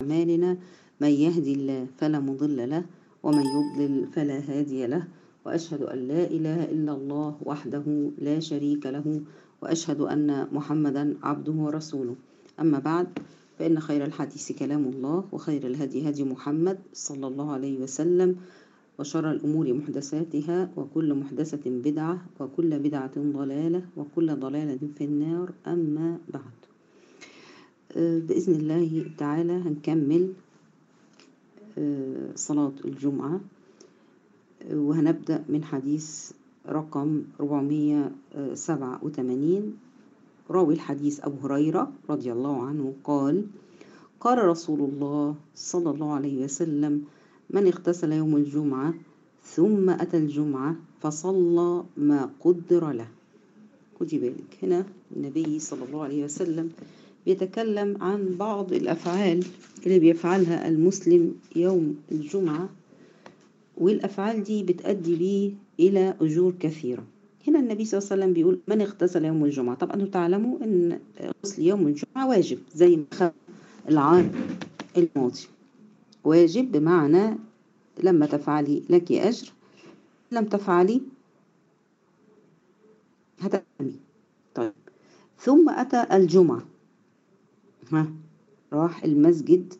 أعمالنا من يهدي الله فلا مضل له ومن يضلل فلا هادي له وأشهد أن لا إله إلا الله وحده لا شريك له وأشهد أن محمدا عبده ورسوله أما بعد فإن خير الحديث كلام الله وخير الهدي هدي محمد صلى الله عليه وسلم وشر الأمور محدثاتها وكل محدثة بدعة وكل بدعة ضلالة وكل ضلالة في النار أما بعد بإذن الله تعالى هنكمل صلاة الجمعة وهنبدأ من حديث رقم 487 راوي الحديث أبو هريرة رضي الله عنه قال قال رسول الله صلى الله عليه وسلم من اغتسل يوم الجمعة ثم أتى الجمعة فصلى ما قدر له خدي بالك هنا النبي صلى الله عليه وسلم بيتكلم عن بعض الأفعال اللي بيفعلها المسلم يوم الجمعة والأفعال دي بتأدي بيه إلى أجور كثيرة هنا النبي صلى الله عليه وسلم بيقول من اغتسل يوم الجمعة طبعا أنتم تعلموا أن غسل يوم الجمعة واجب زي ما خد العام الماضي واجب بمعنى لما تفعلي لك أجر لم تفعلي هتأمي طيب ثم أتى الجمعة ها راح المسجد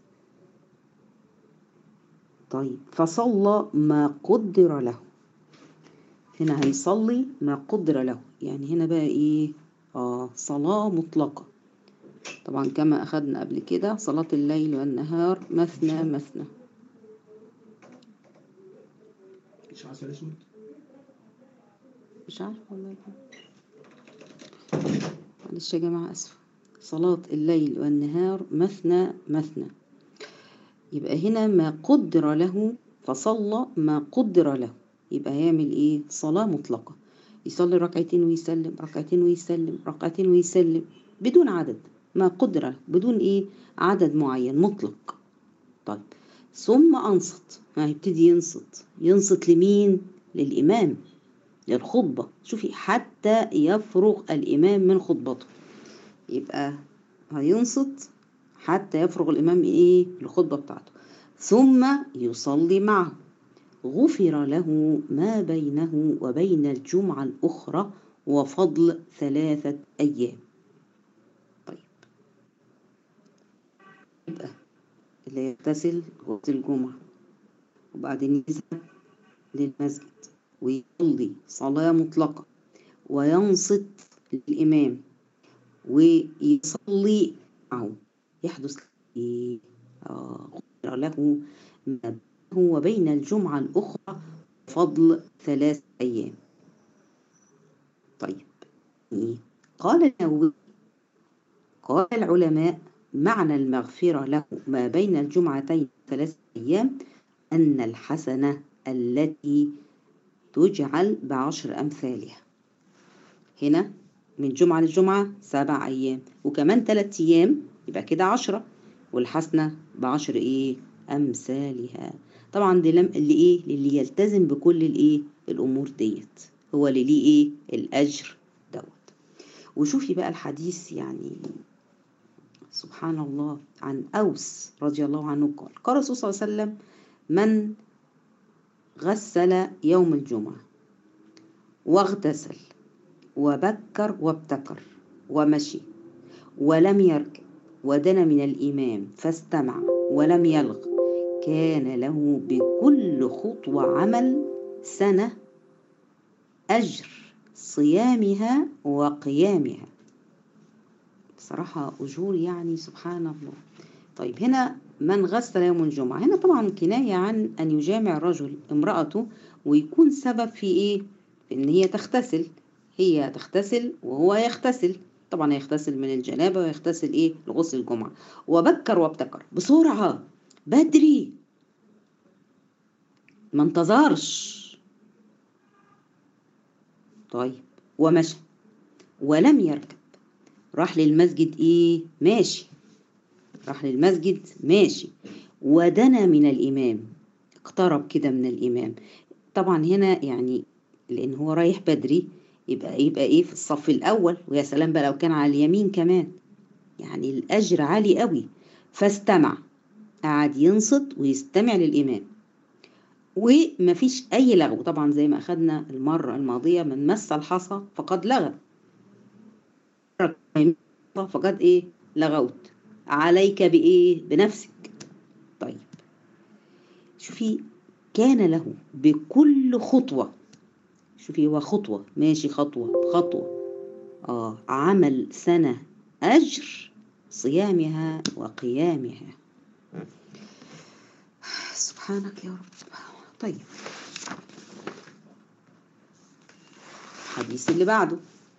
طيب فصلى ما قدر له هنا هيصلي ما قدر له يعني هنا بقى ايه اه صلاة مطلقة طبعا كما أخذنا قبل كده صلاة الليل والنهار مثنى مثنى مش عسل اسود مش عارفة والله معلش يا جماعة أسفة صلاة الليل والنهار مثنى مثنى يبقى هنا ما قدر له فصلى ما قدر له يبقى هيعمل ايه صلاة مطلقة يصلي ركعتين ويسلم ركعتين ويسلم ركعتين ويسلم بدون عدد ما قدر له بدون ايه عدد معين مطلق طيب ثم انصت هيبتدي ينصت ينصت لمين للإمام للخطبة شوفي حتى يفرغ الإمام من خطبته يبقى هينصت حتى يفرغ الإمام إيه الخطبة بتاعته ثم يصلي معه غفر له ما بينه وبين الجمعة الأخرى وفضل ثلاثة أيام طيب يبقى اللي يغتسل وقت الجمعة وبعدين يذهب للمسجد ويصلي صلاة مطلقة وينصت للإمام ويصلي معه يحدث إيه؟ آه غفر له ما بينه وبين الجمعة الأخرى فضل ثلاث أيام طيب إيه؟ قال النووي قال العلماء معنى المغفرة له ما بين الجمعتين ثلاث أيام أن الحسنة التي تجعل بعشر أمثالها هنا من جمعة للجمعة سبع أيام وكمان ثلاث أيام يبقى كده عشرة والحسنة بعشر إيه أمثالها طبعا دي لم اللي إيه اللي يلتزم بكل الإيه الأمور ديت هو اللي ليه إيه الأجر دوت وشوفي بقى الحديث يعني سبحان الله عن أوس رضي الله عنه قال قال الرسول صلى الله عليه وسلم من غسل يوم الجمعة واغتسل وبكر وابتكر ومشي ولم يركب ودنا من الإمام فاستمع ولم يلغ كان له بكل خطوة عمل سنة أجر صيامها وقيامها بصراحة أجور يعني سبحان الله طيب هنا من غسل يوم الجمعة هنا طبعا كناية عن أن يجامع الرجل امرأته ويكون سبب في إيه في إن هي تغتسل هي تغتسل وهو يغتسل طبعا يغتسل من الجنابة ويغتسل إيه لغسل الجمعة وبكر وابتكر بسرعة بدري ما انتظرش طيب ومشى ولم يركب راح للمسجد ايه ماشي راح للمسجد ماشي ودنا من الإمام اقترب كده من الإمام طبعا هنا يعني لأن هو رايح بدري يبقى يبقى ايه في الصف الأول ويا سلام بقى لو كان على اليمين كمان يعني الأجر عالي قوي فاستمع قعد ينصت ويستمع للإمام ومفيش أي لغو طبعا زي ما أخدنا المرة الماضية من مس الحصى فقد لغى فقد إيه لغوت عليك بإيه بنفسك طيب شوفي كان له بكل خطوة شوفي هو خطوة ماشي خطوة خطوة آه عمل سنة أجر صيامها وقيامها سبحانك يا رب طيب الحديث اللي بعده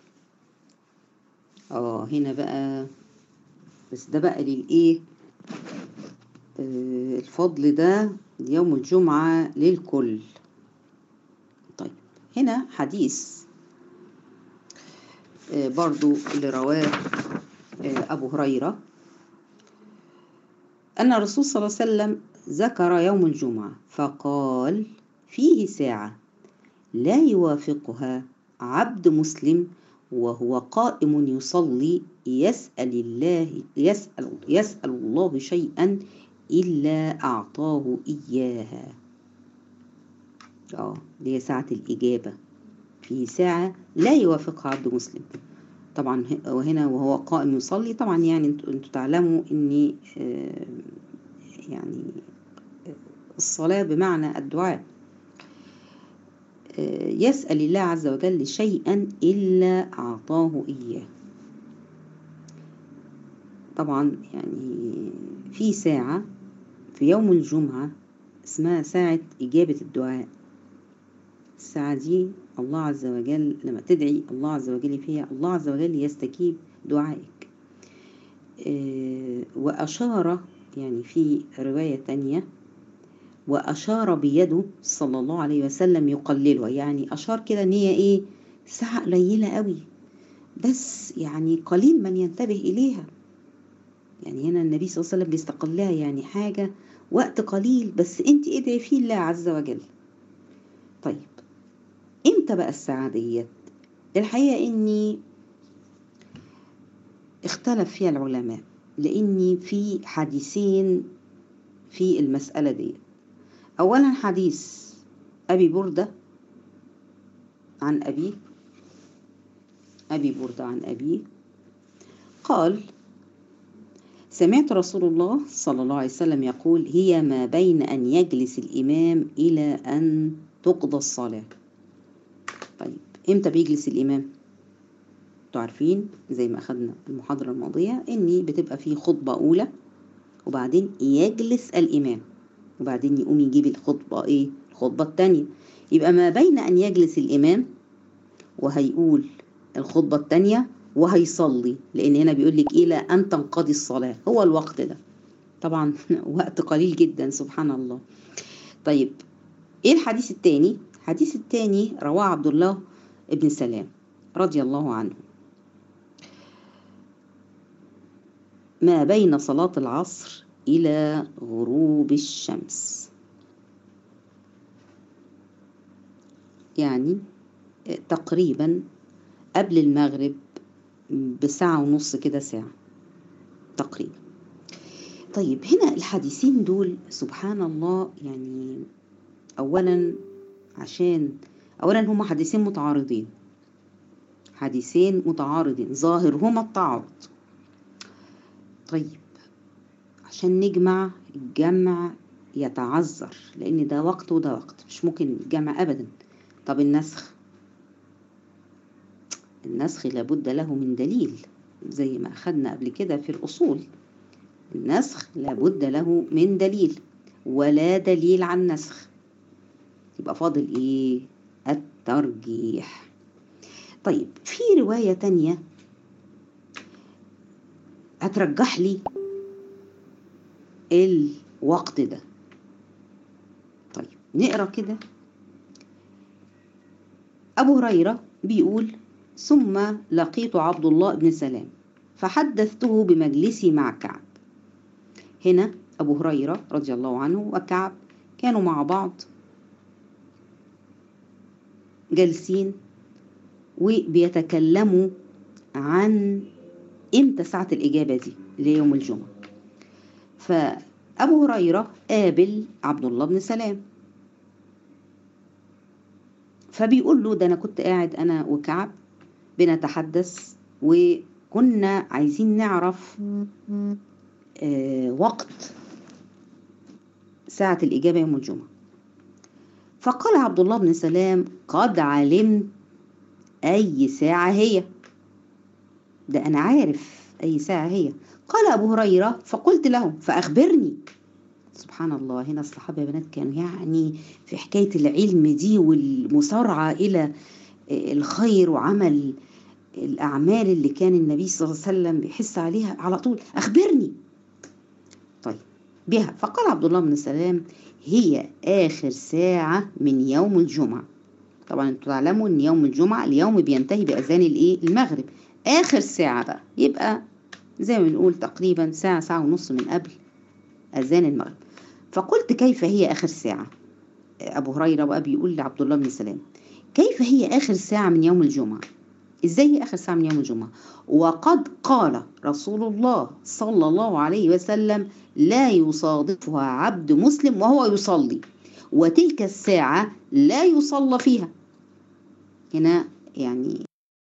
اه هنا بقى بس ده بقى للايه آه الفضل ده يوم الجمعة للكل طيب هنا حديث آه برضو اللي رواه آه أبو هريرة أن الرسول صلى الله عليه وسلم ذكر يوم الجمعة فقال فيه ساعة لا يوافقها عبد مسلم وهو قائم يصلي يسأل الله يسأل يسأل الله شيئا إلا أعطاه إياها اه دي ساعة الإجابة في ساعة لا يوافقها عبد مسلم طبعا وهنا وهو قائم يصلي طبعا يعني انتوا تعلموا ان آه يعني الصلاة بمعنى الدعاء آه يسأل الله عز وجل شيئا إلا أعطاه إياه طبعا يعني في ساعة في يوم الجمعة اسمها ساعة إجابة الدعاء الساعة دي الله عز وجل لما تدعي الله عز وجل فيها الله عز وجل يستجيب دعائك وأشار يعني في رواية تانية وأشار بيده صلى الله عليه وسلم يقللها يعني أشار كده إن هي إيه ساعة قليلة قوي بس يعني قليل من ينتبه إليها يعني هنا النبي صلى الله عليه وسلم بيستقلها يعني حاجة وقت قليل بس انت ادعي فيه الله عز وجل طيب امتى بقى الساعة ديت الحقيقة اني اختلف فيها العلماء لاني في حديثين في المسألة دي اولا حديث ابي بردة عن ابيه ابي بردة عن ابيه قال سمعت رسول الله صلى الله عليه وسلم يقول هي ما بين أن يجلس الإمام إلى أن تقضى الصلاة طيب إمتى بيجلس الإمام؟ انتوا عارفين زي ما أخدنا المحاضرة الماضية إني بتبقى فيه خطبة أولى وبعدين يجلس الإمام وبعدين يقوم يجيب الخطبة إيه؟ الخطبة التانية يبقى ما بين أن يجلس الإمام وهيقول الخطبة التانية وهيصلي لان هنا بيقول لك الى ان تنقضي الصلاه هو الوقت ده طبعا وقت قليل جدا سبحان الله طيب ايه الحديث الثاني الحديث الثاني رواه عبد الله ابن سلام رضي الله عنه ما بين صلاة العصر إلى غروب الشمس يعني تقريبا قبل المغرب بساعة ونص كده ساعة تقريبا طيب هنا الحديثين دول سبحان الله يعني أولا عشان أولا هما حديثين متعارضين حديثين متعارضين ظاهرهما التعارض طيب عشان نجمع الجمع يتعذر لأن ده وقت وده وقت مش ممكن الجمع أبدا طب النسخ النسخ لابد له من دليل زي ما أخدنا قبل كده في الأصول النسخ لابد له من دليل ولا دليل عن نسخ يبقى فاضل إيه الترجيح طيب في رواية تانية هترجح لي الوقت ده طيب نقرا كده أبو هريرة بيقول ثم لقيت عبد الله بن سلام فحدثته بمجلسي مع كعب هنا أبو هريرة رضي الله عنه وكعب كانوا مع بعض جالسين وبيتكلموا عن امتى ساعة الإجابة دي اللي يوم الجمعة أبو هريرة قابل عبد الله بن سلام فبيقول له ده أنا كنت قاعد أنا وكعب بنتحدث وكنا عايزين نعرف آه وقت ساعة الإجابة يوم الجمعة فقال عبد الله بن سلام قد علمت أي ساعة هي ده أنا عارف أي ساعة هي قال أبو هريرة فقلت له فأخبرني سبحان الله هنا الصحابة يا بنات كانوا يعني في حكاية العلم دي والمسارعة إلى الخير وعمل الأعمال اللي كان النبي صلى الله عليه وسلم بيحس عليها على طول أخبرني طيب بها فقال عبد الله بن سلام هي آخر ساعة من يوم الجمعة طبعا انتوا تعلموا ان يوم الجمعة اليوم بينتهي بأذان الايه المغرب آخر ساعة بقى يبقى زي ما بنقول تقريبا ساعة ساعة ونص من قبل أذان المغرب فقلت كيف هي آخر ساعة أبو هريرة بقى بيقول لعبد الله بن سلام كيف هي آخر ساعة من يوم الجمعة إزاي هي آخر ساعة من يوم الجمعة وقد قال رسول الله صلى الله عليه وسلم لا يصادفها عبد مسلم وهو يصلي وتلك الساعة لا يصلى فيها هنا يعني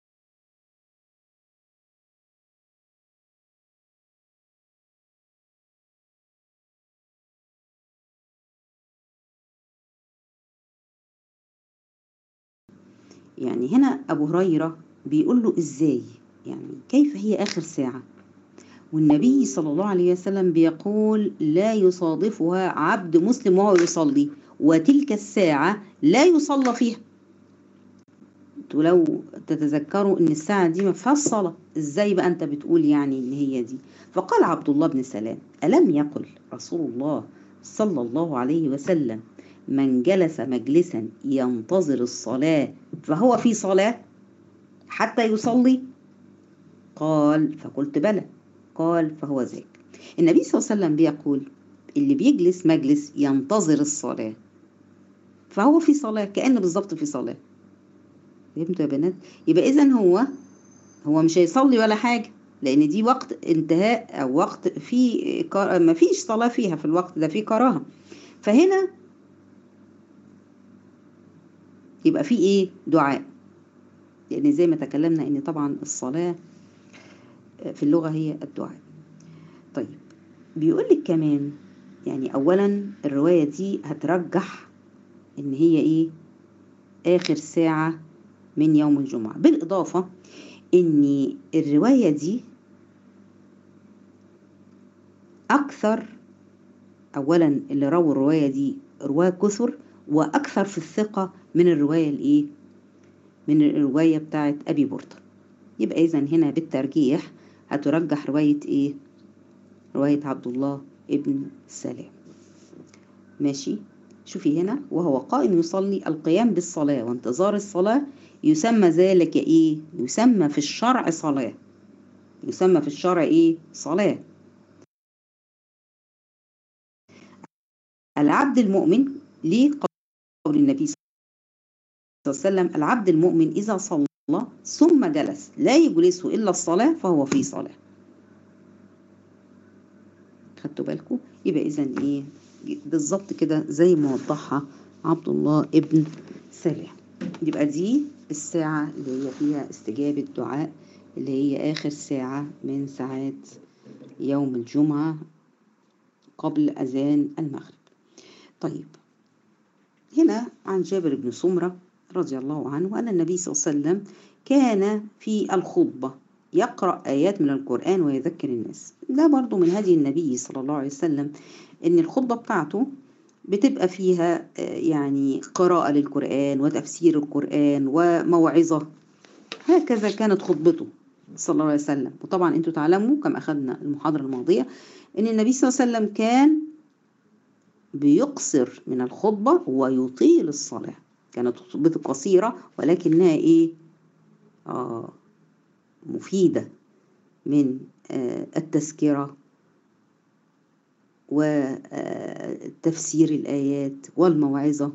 يعني هنا أبو هريرة بيقول له إزاي يعني كيف هي آخر ساعة والنبي صلى الله عليه وسلم بيقول لا يصادفها عبد مسلم وهو يصلي وتلك الساعة لا يصلى فيها انتوا لو تتذكروا ان الساعة دي ما فيهاش صلاة ازاي بقى انت بتقول يعني ان هي دي فقال عبد الله بن سلام ألم يقل رسول الله صلى الله عليه وسلم من جلس مجلسا ينتظر الصلاة فهو في صلاة حتى يصلي قال فقلت بلى قال فهو ذاك النبي صلى الله عليه وسلم بيقول اللي بيجلس مجلس ينتظر الصلاة فهو في صلاة كأنه بالظبط في صلاة فهمتوا يا بنات يبقى إذا هو هو مش هيصلي ولا حاجة لأن دي وقت انتهاء أو وقت في ما فيش صلاة فيها في الوقت ده في كراهة فهنا يبقى في إيه دعاء لأن زي ما تكلمنا إن طبعا الصلاة في اللغة هي الدعاء طيب بيقول لك كمان يعني أولا الرواية دي هترجح إن هي إيه آخر ساعة من يوم الجمعة بالإضافة إن الرواية دي أكثر أولا اللي رووا الرواية دي رواة كثر وأكثر في الثقة من الرواية الإيه من الرواية بتاعت أبي بردة يبقى إذا هنا بالترجيح هترجح رواية إيه رواية عبد الله ابن سلام ماشي شوفي هنا وهو قائم يصلي القيام بالصلاة وانتظار الصلاة يسمى ذلك إيه يسمى في الشرع صلاة يسمى في الشرع إيه صلاة العبد المؤمن ليه قول النبي صلى الله عليه وسلم العبد المؤمن إذا صلى ثم جلس لا يجلسه إلا الصلاة فهو في صلاة خدتوا بالكم يبقى إذا إيه بالظبط كده زي ما وضحها عبد الله ابن سلام يبقى دي الساعة اللي هي فيها استجابة دعاء اللي هي آخر ساعة من ساعات يوم الجمعة قبل أذان المغرب طيب هنا عن جابر بن سمرة رضي الله عنه أن النبي صلى الله عليه وسلم كان في الخطبة يقرأ آيات من القرآن ويذكر الناس ده برضو من هدي النبي صلى الله عليه وسلم إن الخطبة بتاعته بتبقى فيها يعني قراءة للقرآن وتفسير القرآن وموعظة هكذا كانت خطبته صلى الله عليه وسلم وطبعا انتوا تعلموا كما أخذنا المحاضرة الماضية إن النبي صلى الله عليه وسلم كان بيقصر من الخطبة ويطيل الصلاة كانت خطبته قصيرة ولكنها إيه آه مفيدة من آه التذكرة وتفسير الآيات والموعظة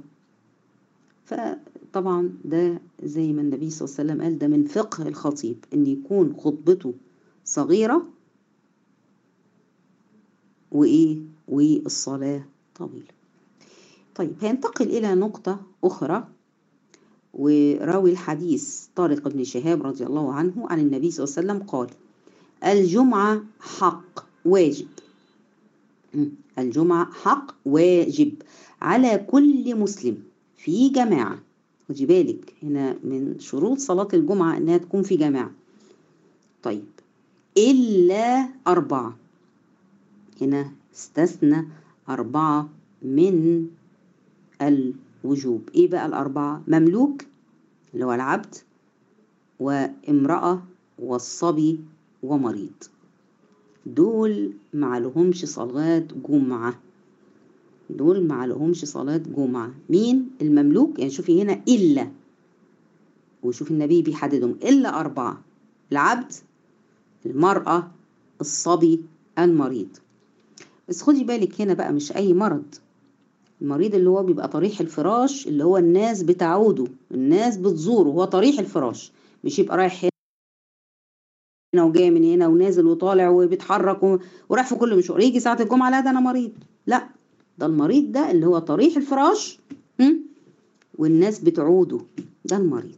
فطبعا ده زي ما النبي صلى الله عليه وسلم قال ده من فقه الخطيب إن يكون خطبته صغيرة وإيه والصلاة طويلة طيب هينتقل إلى نقطة أخرى وراوي الحديث طارق بن شهاب رضي الله عنه عن النبي صلى الله عليه وسلم قال الجمعة حق واجب مم. الجمعة حق واجب على كل مسلم في جماعة خدي بالك هنا من شروط صلاة الجمعة إنها تكون في جماعة طيب إلا أربعة هنا استثنى أربعة من الوجوب إيه بقى الأربعة مملوك اللي هو العبد وامرأة والصبي ومريض دول معلهمش صلاة جمعة دول معلهمش صلاة جمعة مين المملوك يعني شوفي هنا إلا وشوفي النبي بيحددهم إلا أربعة العبد المرأة الصبي المريض بس خدي بالك هنا بقى مش أي مرض المريض اللي هو بيبقى طريح الفراش اللي هو الناس بتعوده الناس بتزوره هو طريح الفراش مش يبقى رايح هنا وجاي من هنا ونازل وطالع وبيتحرك و- ورايح في كل مشوار يجي ساعة الجمعة لا ده أنا مريض لا ده المريض ده اللي هو طريح الفراش م? والناس بتعوده ده المريض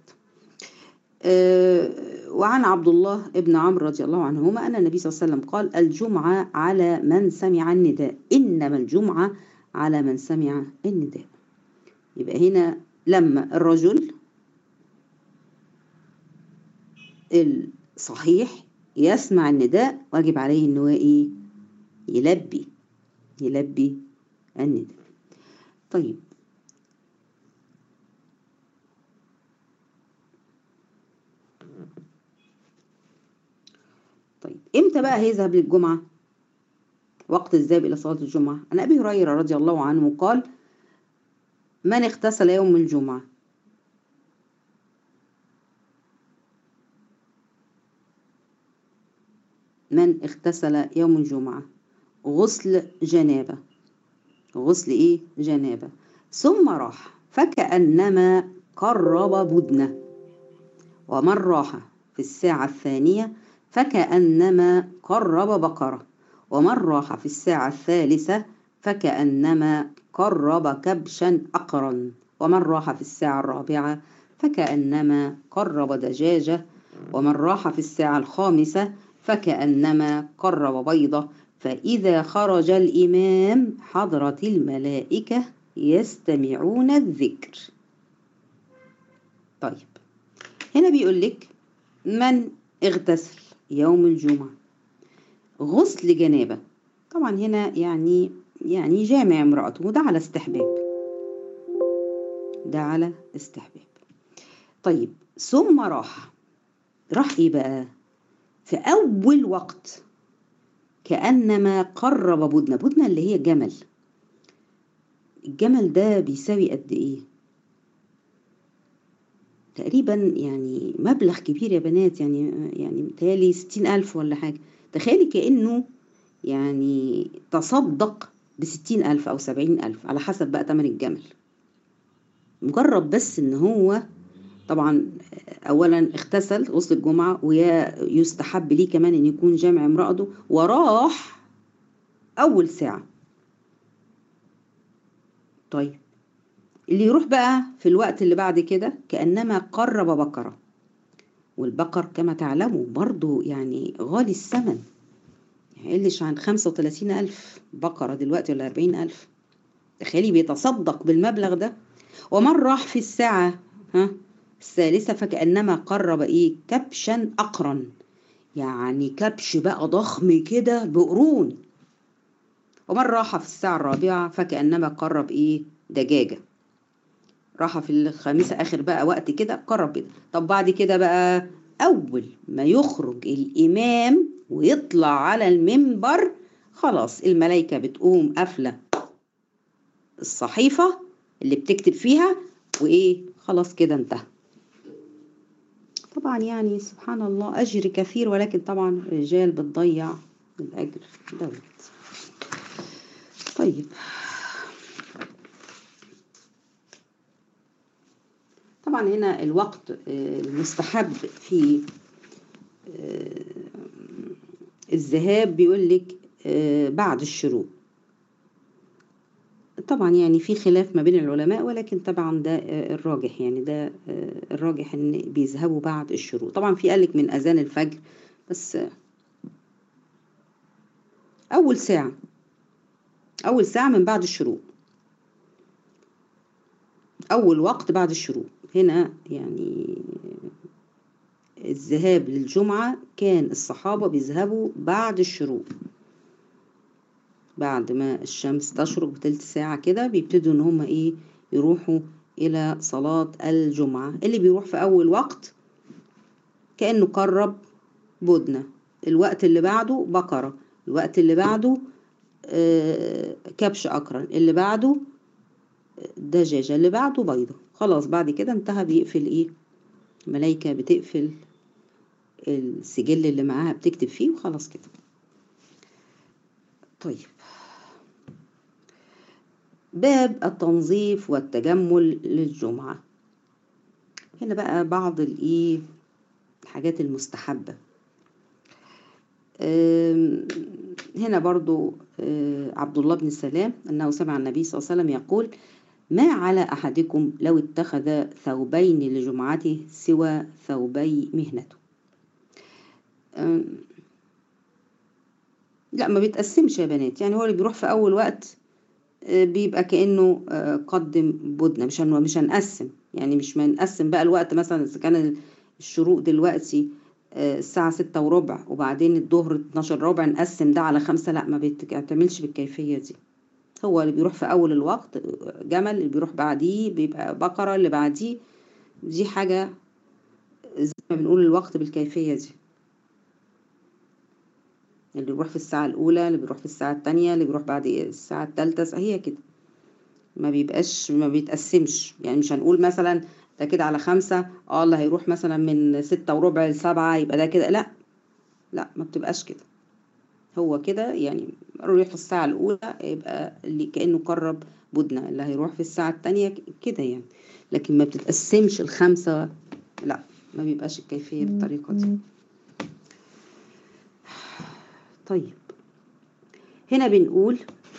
آه، وعن عبد الله ابن عمرو رضي الله عنهما أن النبي صلى الله عليه وسلم قال الجمعة على من سمع النداء إنما الجمعة على من سمع النداء يبقى هنا لما الرجل الصحيح يسمع النداء واجب عليه ان هو ايه يلبي يلبي النداء طيب طيب امتى بقى هيذهب للجمعة وقت الذهاب إلى صلاة الجمعة عن أبي هريرة رضي الله عنه قال من اغتسل يوم الجمعة من اغتسل يوم الجمعة غسل جنابة غسل إيه جنابة ثم راح فكأنما قرب بدنة ومن راح في الساعة الثانية فكأنما قرب بقرة ومن راح في الساعة الثالثة فكأنما قرب كبشا أقرا ومن راح في الساعة الرابعة فكأنما قرب دجاجة ومن راح في الساعة الخامسة فكأنما قرب بيضة فإذا خرج الإمام حضرت الملائكة يستمعون الذكر طيب هنا بيقول لك من اغتسل يوم الجمعة غسل جنابة طبعا هنا يعني يعني جامع امرأته وده على استحباب ده على استحباب طيب ثم راح راح ايه بقى في اول وقت كأنما قرب بدنة بدنة اللي هي جمل الجمل ده بيساوي قد ايه تقريبا يعني مبلغ كبير يا بنات يعني يعني متهيألي ستين ألف ولا حاجة تخيلي كأنه يعني تصدق بستين ألف أو سبعين ألف على حسب بقى تمن الجمل مجرد بس إن هو طبعا أولا اغتسل غسل الجمعة ويا يستحب ليه كمان إن يكون جامع امرأته وراح أول ساعة طيب اللي يروح بقى في الوقت اللي بعد كده كأنما قرب بقرة والبقر كما تعلموا برضو يعني غالي الثمن يقلش عن خمسة وتلاتين ألف بقرة دلوقتي ولا أربعين ألف تخيلي بيتصدق بالمبلغ ده ومن راح في الساعة ها الثالثة فكأنما قرب إيه كبشا أقرا يعني كبش بقى ضخم كده بقرون ومن راح في الساعة الرابعة فكأنما قرب إيه دجاجة راح في الخامسة آخر بقى وقت كده قرب كده طب بعد كده بقى أول ما يخرج الإمام ويطلع على المنبر خلاص الملايكة بتقوم قافلة الصحيفة اللي بتكتب فيها وإيه خلاص كده انتهى طبعا يعني سبحان الله أجر كثير ولكن طبعا الرجال بتضيع الأجر دوت طيب طبعا هنا الوقت المستحب في الذهاب بيقول لك بعد الشروق طبعا يعني في خلاف ما بين العلماء ولكن طبعا ده آه، الراجح يعني ده آه، الراجح ان بيذهبوا بعد الشروق طبعا في قالك من اذان الفجر بس آه، اول ساعة اول ساعة من بعد الشروق اول وقت بعد الشروق هنا يعني الذهاب للجمعة كان الصحابة بيذهبوا بعد الشروق بعد ما الشمس تشرق بتلت ساعة كده بيبتدوا ان هم ايه يروحوا الى صلاة الجمعة اللي بيروح في اول وقت كأنه قرب بدنة الوقت اللي بعده بقرة الوقت اللي بعده آه، كبش أقرن اللي بعده دجاجة اللي بعده بيضة خلاص بعد كده انتهى بيقفل ايه ملايكة بتقفل السجل اللي معاها بتكتب فيه وخلاص كده طيب باب التنظيف والتجمل للجمعة هنا بقى بعض الايه الحاجات المستحبة أم، هنا برضو أه، عبد الله بن سلام أنه سمع النبي صلى الله عليه وسلم يقول ما على أحدكم لو اتخذ ثوبين لجمعته سوى ثوبي مهنته أم، لا ما بيتقسمش يا بنات يعني هو اللي بيروح في أول وقت آه، بيبقى كأنه آه، قدم بدنة مش هن- مش هنقسم يعني مش هنقسم بقى الوقت مثلا إذا كان الشروق دلوقتي آه، الساعة ستة وربع وبعدين الظهر 12 ربع نقسم ده على خمسة لا ما بيت- ما بتعملش بالكيفية دي هو اللي بيروح في أول الوقت آه، جمل اللي بيروح بعديه بيبقى بقرة اللي بعديه دي حاجة زي ما بنقول الوقت بالكيفية دي اللي بيروح في الساعة الأولى اللي بيروح في الساعة التانية اللي بيروح بعد الساعة التالتة هي كده ما بيبقاش ما بيتقسمش يعني مش هنقول مثلا ده كده على خمسة اه اللي هيروح مثلا من ستة وربع لسبعة يبقى ده كده لا لا ما بتبقاش كده هو كده يعني يروح في الساعة الأولى يبقى اللي كأنه قرب بدنة اللي هيروح في الساعة التانية ك- كده يعني لكن ما بتتقسمش الخمسة لا ما بيبقاش الكيفية بالطريقة دي طيب هنا بنقول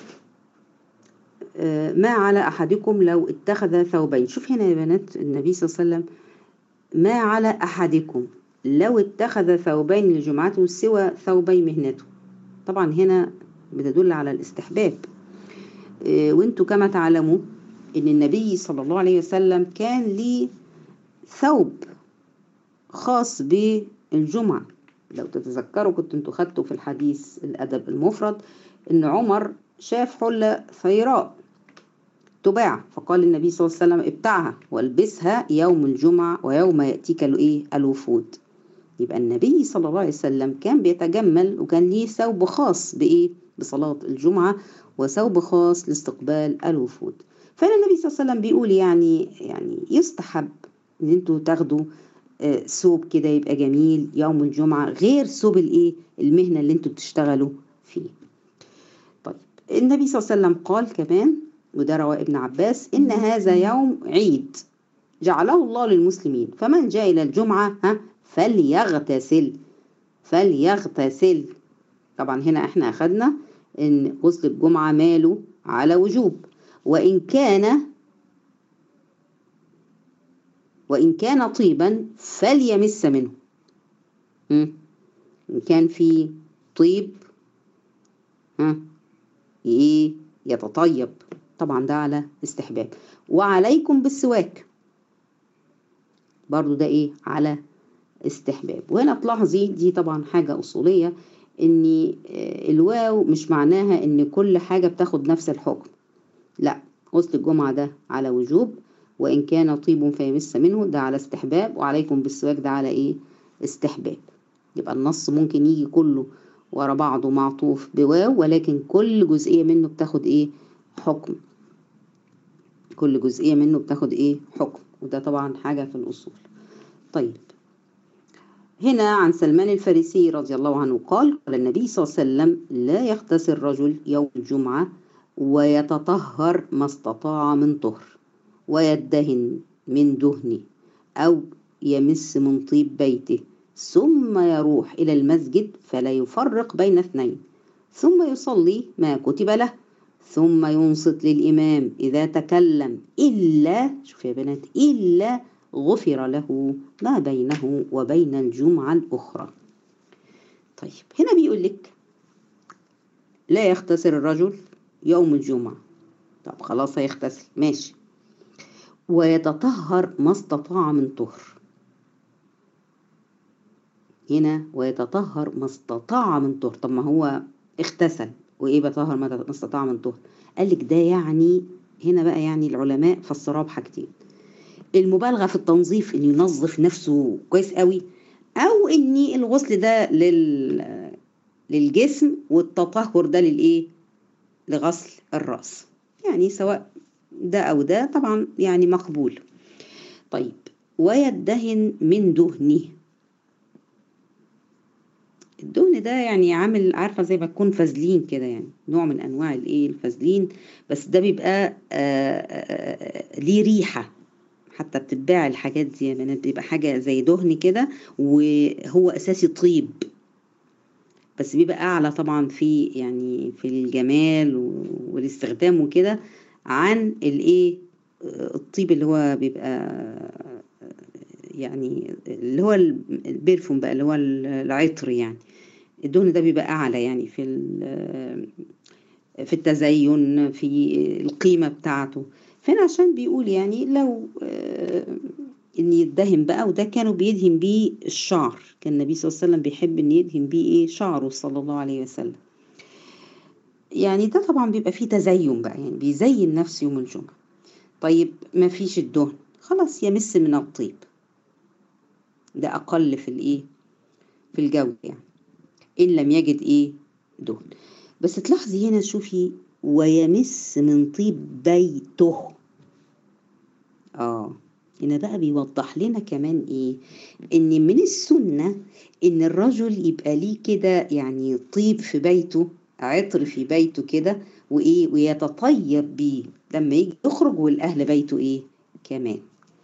آه، ما على أحدكم لو اتخذ ثوبين شوف هنا يا بنات النبي صلى الله عليه وسلم ما على أحدكم لو اتخذ ثوبين لجمعته سوى ثوبي مهنته طبعا هنا بتدل على الاستحباب آه، وانتوا كما تعلموا ان النبي صلى الله عليه وسلم كان ليه ثوب خاص بالجمعة لو تتذكروا كنت انتوا خدتوا في الحديث الأدب المفرد ان عمر شاف حلة ثيراء تباع فقال النبي صلى الله عليه وسلم ابتعها والبسها يوم الجمعة ويوم يأتيك الايه الوفود يبقى النبي صلى الله عليه وسلم كان بيتجمل وكان ليه ثوب خاص بإيه بصلاة الجمعة وثوب خاص لاستقبال الوفود فهنا النبي صلى الله عليه وسلم بيقول يعني يعني يستحب ان انتوا تاخدوا آه، ثوب كده يبقى جميل يوم الجمعة غير ثوب الايه المهنة اللي انتوا بتشتغلوا فيه طيب النبي صلى الله عليه وسلم قال كمان وده رواه ابن عباس إن هذا يوم عيد جعله الله للمسلمين فمن جاء إلى الجمعة ها فليغتسل فليغتسل طبعا هنا احنا أخدنا إن غسل الجمعة ماله على وجوب وإن كان وإن كان طيبا فليمس منه مم. إن كان في طيب ها ايه يتطيب طبعا ده على استحباب وعليكم بالسواك برضو ده ايه على استحباب وهنا تلاحظي دي طبعا حاجة أصولية ان آه، الواو مش معناها ان كل حاجة بتاخد نفس الحكم لا غسل الجمعة ده على وجوب وإن كان طيب فيمس منه ده على استحباب وعليكم بالسواك ده على ايه استحباب يبقى النص ممكن يجي كله ورا بعضه معطوف بواو ولكن كل جزئية منه بتاخد ايه حكم كل جزئية منه بتاخد ايه حكم وده طبعا حاجة في الأصول طيب هنا عن سلمان الفارسي رضي الله عنه قال قال النبي صلى الله عليه وسلم لا يغتسل الرجل يوم الجمعة ويتطهر ما استطاع من طهر ويدهن من دهنه أو يمس من طيب بيته ثم يروح إلى المسجد فلا يفرق بين اثنين ثم يصلي ما كتب له ثم ينصت للإمام إذا تكلم إلا شوف يا بنات إلا غفر له ما بينه وبين الجمعة الأخرى طيب هنا بيقول لك لا يغتسل الرجل يوم الجمعة طب خلاص هيغتسل ماشي ويتطهر ما استطاع من طهر هنا ويتطهر ما استطاع من طهر طب ما هو اغتسل وايه بطهر ما استطاع من طهر قال لك ده يعني هنا بقى يعني العلماء فسروها بحاجتين المبالغه في التنظيف ان ينظف نفسه كويس قوي او ان الغسل ده لل للجسم والتطهر ده للايه لغسل الراس يعني سواء ده او ده طبعا يعني مقبول طيب ويدهن من دهنه الدهن ده يعني عامل عارفه زي ما تكون فازلين كده يعني نوع من انواع الايه الفازلين بس ده بيبقى آآ آآ ليه ريحه حتى بتتباع الحاجات دي يا بنات بيبقى حاجه زي دهن كده وهو اساسي طيب بس بيبقى اعلى طبعا في يعني في الجمال والاستخدام وكده عن الايه الطيب اللي هو بيبقى يعني اللي هو البرفوم بقى اللي هو العطر يعني الدهن ده بيبقى اعلى يعني في في التزين في القيمه بتاعته فهنا عشان بيقول يعني لو ان يدهن بقى وده كانوا بيدهن بيه الشعر كان النبي صلى الله عليه وسلم بيحب ان يدهن بيه ايه شعره صلى الله عليه وسلم يعني ده طبعا بيبقى فيه تزين بقى يعني بيزين نفسه يوم الجمعة طيب ما فيش الدهن خلاص يمس من الطيب ده أقل في الإيه في الجودة يعني إن لم يجد إيه دهن بس تلاحظي هنا شوفي ويمس من طيب بيته آه هنا بقى بيوضح لنا كمان إيه إن من السنة إن الرجل يبقى ليه كده يعني طيب في بيته عطر في بيته كده وايه ويتطيب بيه لما يجي يخرج والاهل بيته ايه كمان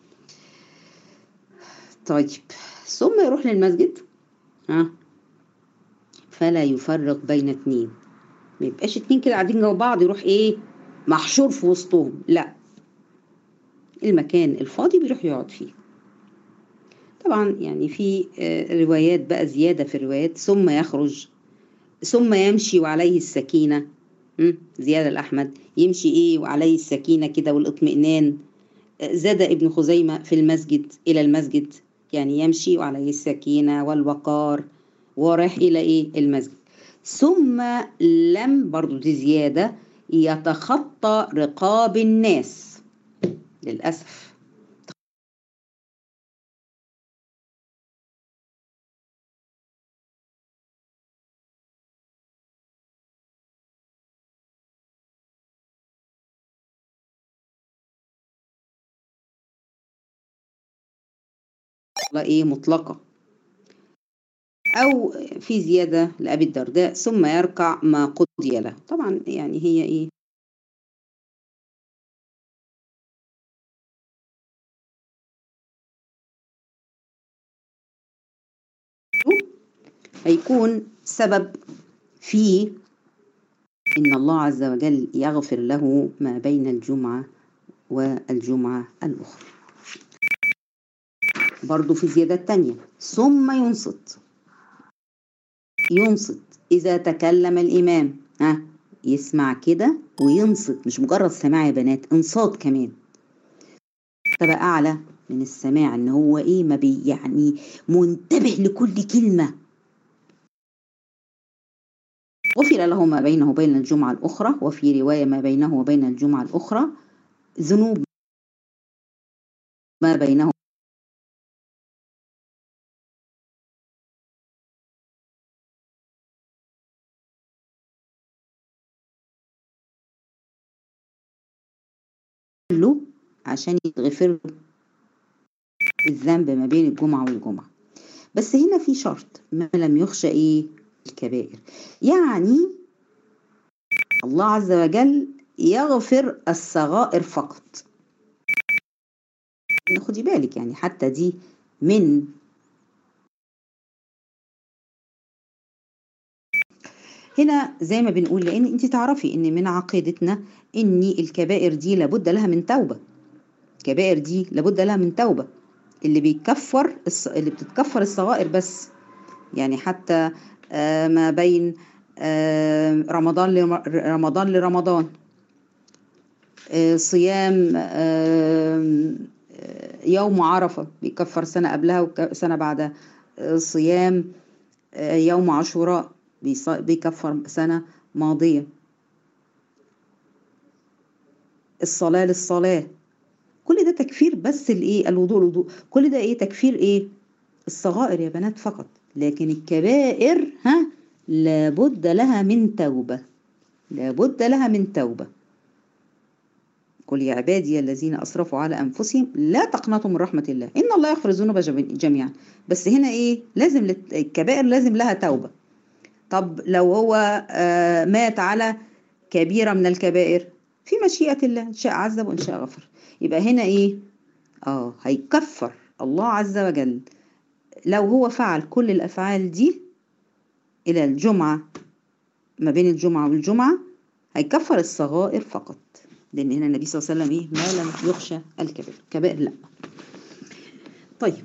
طيب ثم يروح للمسجد ها فلا يفرق بين اتنين ما يبقاش اتنين كده قاعدين جنب بعض يروح ايه محشور في وسطهم لا المكان الفاضي بيروح يقعد فيه طبعا يعني في روايات بقى زيادة في الروايات ثم يخرج ثم يمشي وعليه السكينة زيادة الأحمد يمشي إيه وعليه السكينة كده والاطمئنان زاد ابن خزيمة في المسجد إلى المسجد يعني يمشي وعليه السكينة والوقار ورايح إلى إيه المسجد ثم لم برضو دي زيادة يتخطى رقاب الناس للأسف ايه مطلقة أو في زيادة لأبي الدرداء ثم يركع ما قضي له طبعا يعني هي إيه هيكون سبب في إن الله عز وجل يغفر له ما بين الجمعة والجمعة الأخرى برضو في زيادة تانية ثم ينصت ينصت إذا تكلم الإمام ها يسمع كده وينصت مش مجرد سماع يا بنات انصات كمان تبقى أعلى من السماع إن هو إيه ما بي يعني منتبه لكل كلمة غفر له ما بينه وبين الجمعة الأخرى وفي رواية ما بينه وبين الجمعة الأخرى ذنوب ما بينه له عشان يتغفر له الذنب ما بين الجمعة والجمعة بس هنا في شرط ما لم يخشى ايه الكبائر يعني الله عز وجل يغفر الصغائر فقط خدي بالك يعني حتى دي من هنا زي ما بنقول لان انت تعرفي ان من عقيدتنا ان الكبائر دي لابد لها من توبه الكبائر دي لابد لها من توبه اللي بيكفر الص- اللي بتتكفر الصغائر بس يعني حتى آه، ما بين آه، رمضان لرم- رمضان لرمضان آه، صيام آه، آه، يوم عرفة بيكفر سنة قبلها وسنة بعدها آه، صيام آه، يوم عاشوراء بيص- بيكفر سنة ماضية الصلاة للصلاة كل ده تكفير بس الايه الوضوء الوضوء كل ده ايه تكفير ايه الصغائر يا بنات فقط لكن الكبائر ها لابد لها من توبة لابد لها من توبة قل يا عبادي الذين أسرفوا على أنفسهم لا تقنطوا من رحمة الله إن الله يغفر الذنوب جمي- جميعا بس هنا إيه لازم لت- الكبائر لازم لها توبة طب لو هو آه، مات على كبيرة من الكبائر في مشيئة الله إن شاء عذب وإن شاء غفر يبقى هنا إيه آه هيكفر الله عز وجل لو هو فعل كل الأفعال دي إلى الجمعة ما بين الجمعة والجمعة هيكفر الصغائر فقط لأن هنا النبي صلى الله عليه وسلم إيه ما لم يخشى الكبائر كبائر لا طيب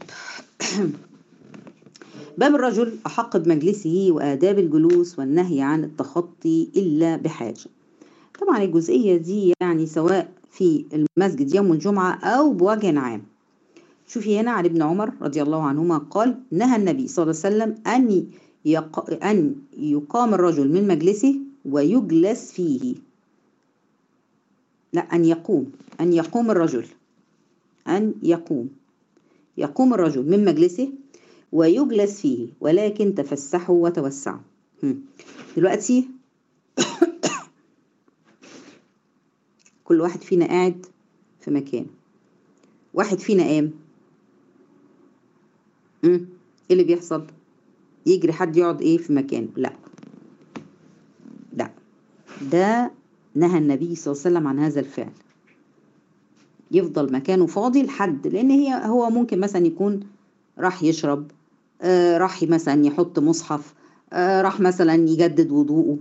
باب الرجل أحق بمجلسه وآداب الجلوس والنهي عن التخطي إلا بحاجة طبعا الجزئية دي يعني سواء في المسجد يوم الجمعة أو بوجه عام شوفي هنا عن ابن عمر رضي الله عنهما قال نهى النبي صلى الله عليه وسلم أن يق... أن يقام الرجل من مجلسه ويجلس فيه لا أن يقوم أن يقوم الرجل أن يقوم يقوم الرجل من مجلسه ويجلس فيه ولكن تفسحوا وتوسعوا هم. دلوقتي كل واحد فينا قاعد في مكان واحد فينا قام هم. ايه اللي بيحصل يجري حد يقعد ايه في مكانه لا لا ده نهى النبي صلى الله عليه وسلم عن هذا الفعل يفضل مكانه فاضي لحد لان هي هو ممكن مثلا يكون راح يشرب آه راح مثلا يحط مصحف آه راح مثلا يجدد وضوءه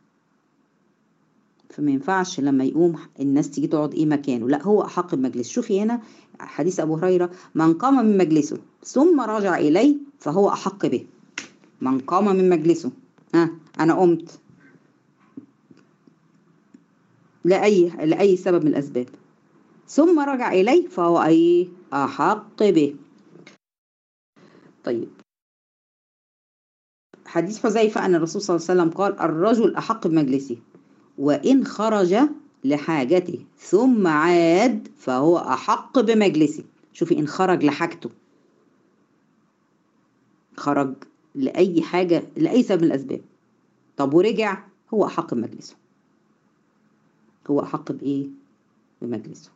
فما ينفعش لما يقوم الناس تيجي تقعد ايه مكانه لا هو احق بمجلس شوفي هنا حديث ابو هريره من قام من مجلسه ثم رجع اليه فهو احق به من قام من مجلسه ها انا قمت لاي لاي سبب من الاسباب ثم رجع اليه فهو ايه احق به طيب حديث حذيفه ان الرسول صلى الله عليه وسلم قال الرجل احق بمجلسه وإن خرج لحاجته ثم عاد فهو أحق بمجلسه شوفي إن خرج لحاجته خرج لأي حاجة لأي سبب من الأسباب طب ورجع هو أحق بمجلسه هو أحق بإيه؟ بمجلسه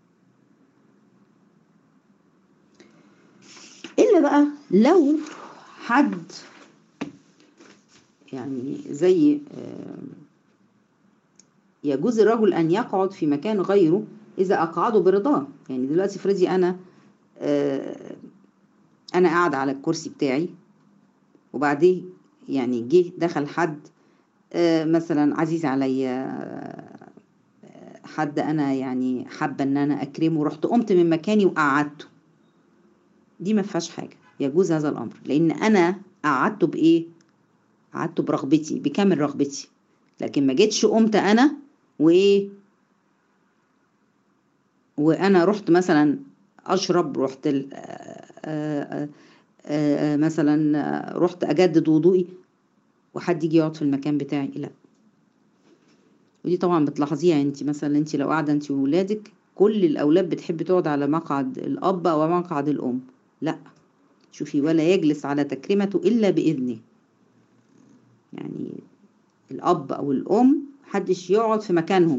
إلا بقى لو حد يعني زي آه يجوز الرجل أن يقعد في مكان غيره إذا أقعده برضاه يعني دلوقتي افرضي أنا آه أنا قاعد على الكرسي بتاعي وبعدين يعني جه دخل حد آه مثلا عزيز عليا آه حد أنا يعني حابة إن أنا أكرمه رحت قمت من مكاني وقعدته دي ما فيهاش حاجة يجوز هذا الأمر لأن أنا قعدته بإيه؟ قعدته برغبتي بكامل رغبتي لكن ما جيتش قمت أنا وايه وانا رحت مثلا اشرب رحت ال آآ آآ مثلا رحت اجدد وضوئي وحد يجي يقعد في المكان بتاعي لا ودي طبعا بتلاحظيها انت مثلا انت لو قاعده انت وولادك كل الاولاد بتحب تقعد على مقعد الاب او مقعد الام لا شوفي ولا يجلس على تكريمته الا باذنه يعني الاب او الام محدش يقعد في مكانهم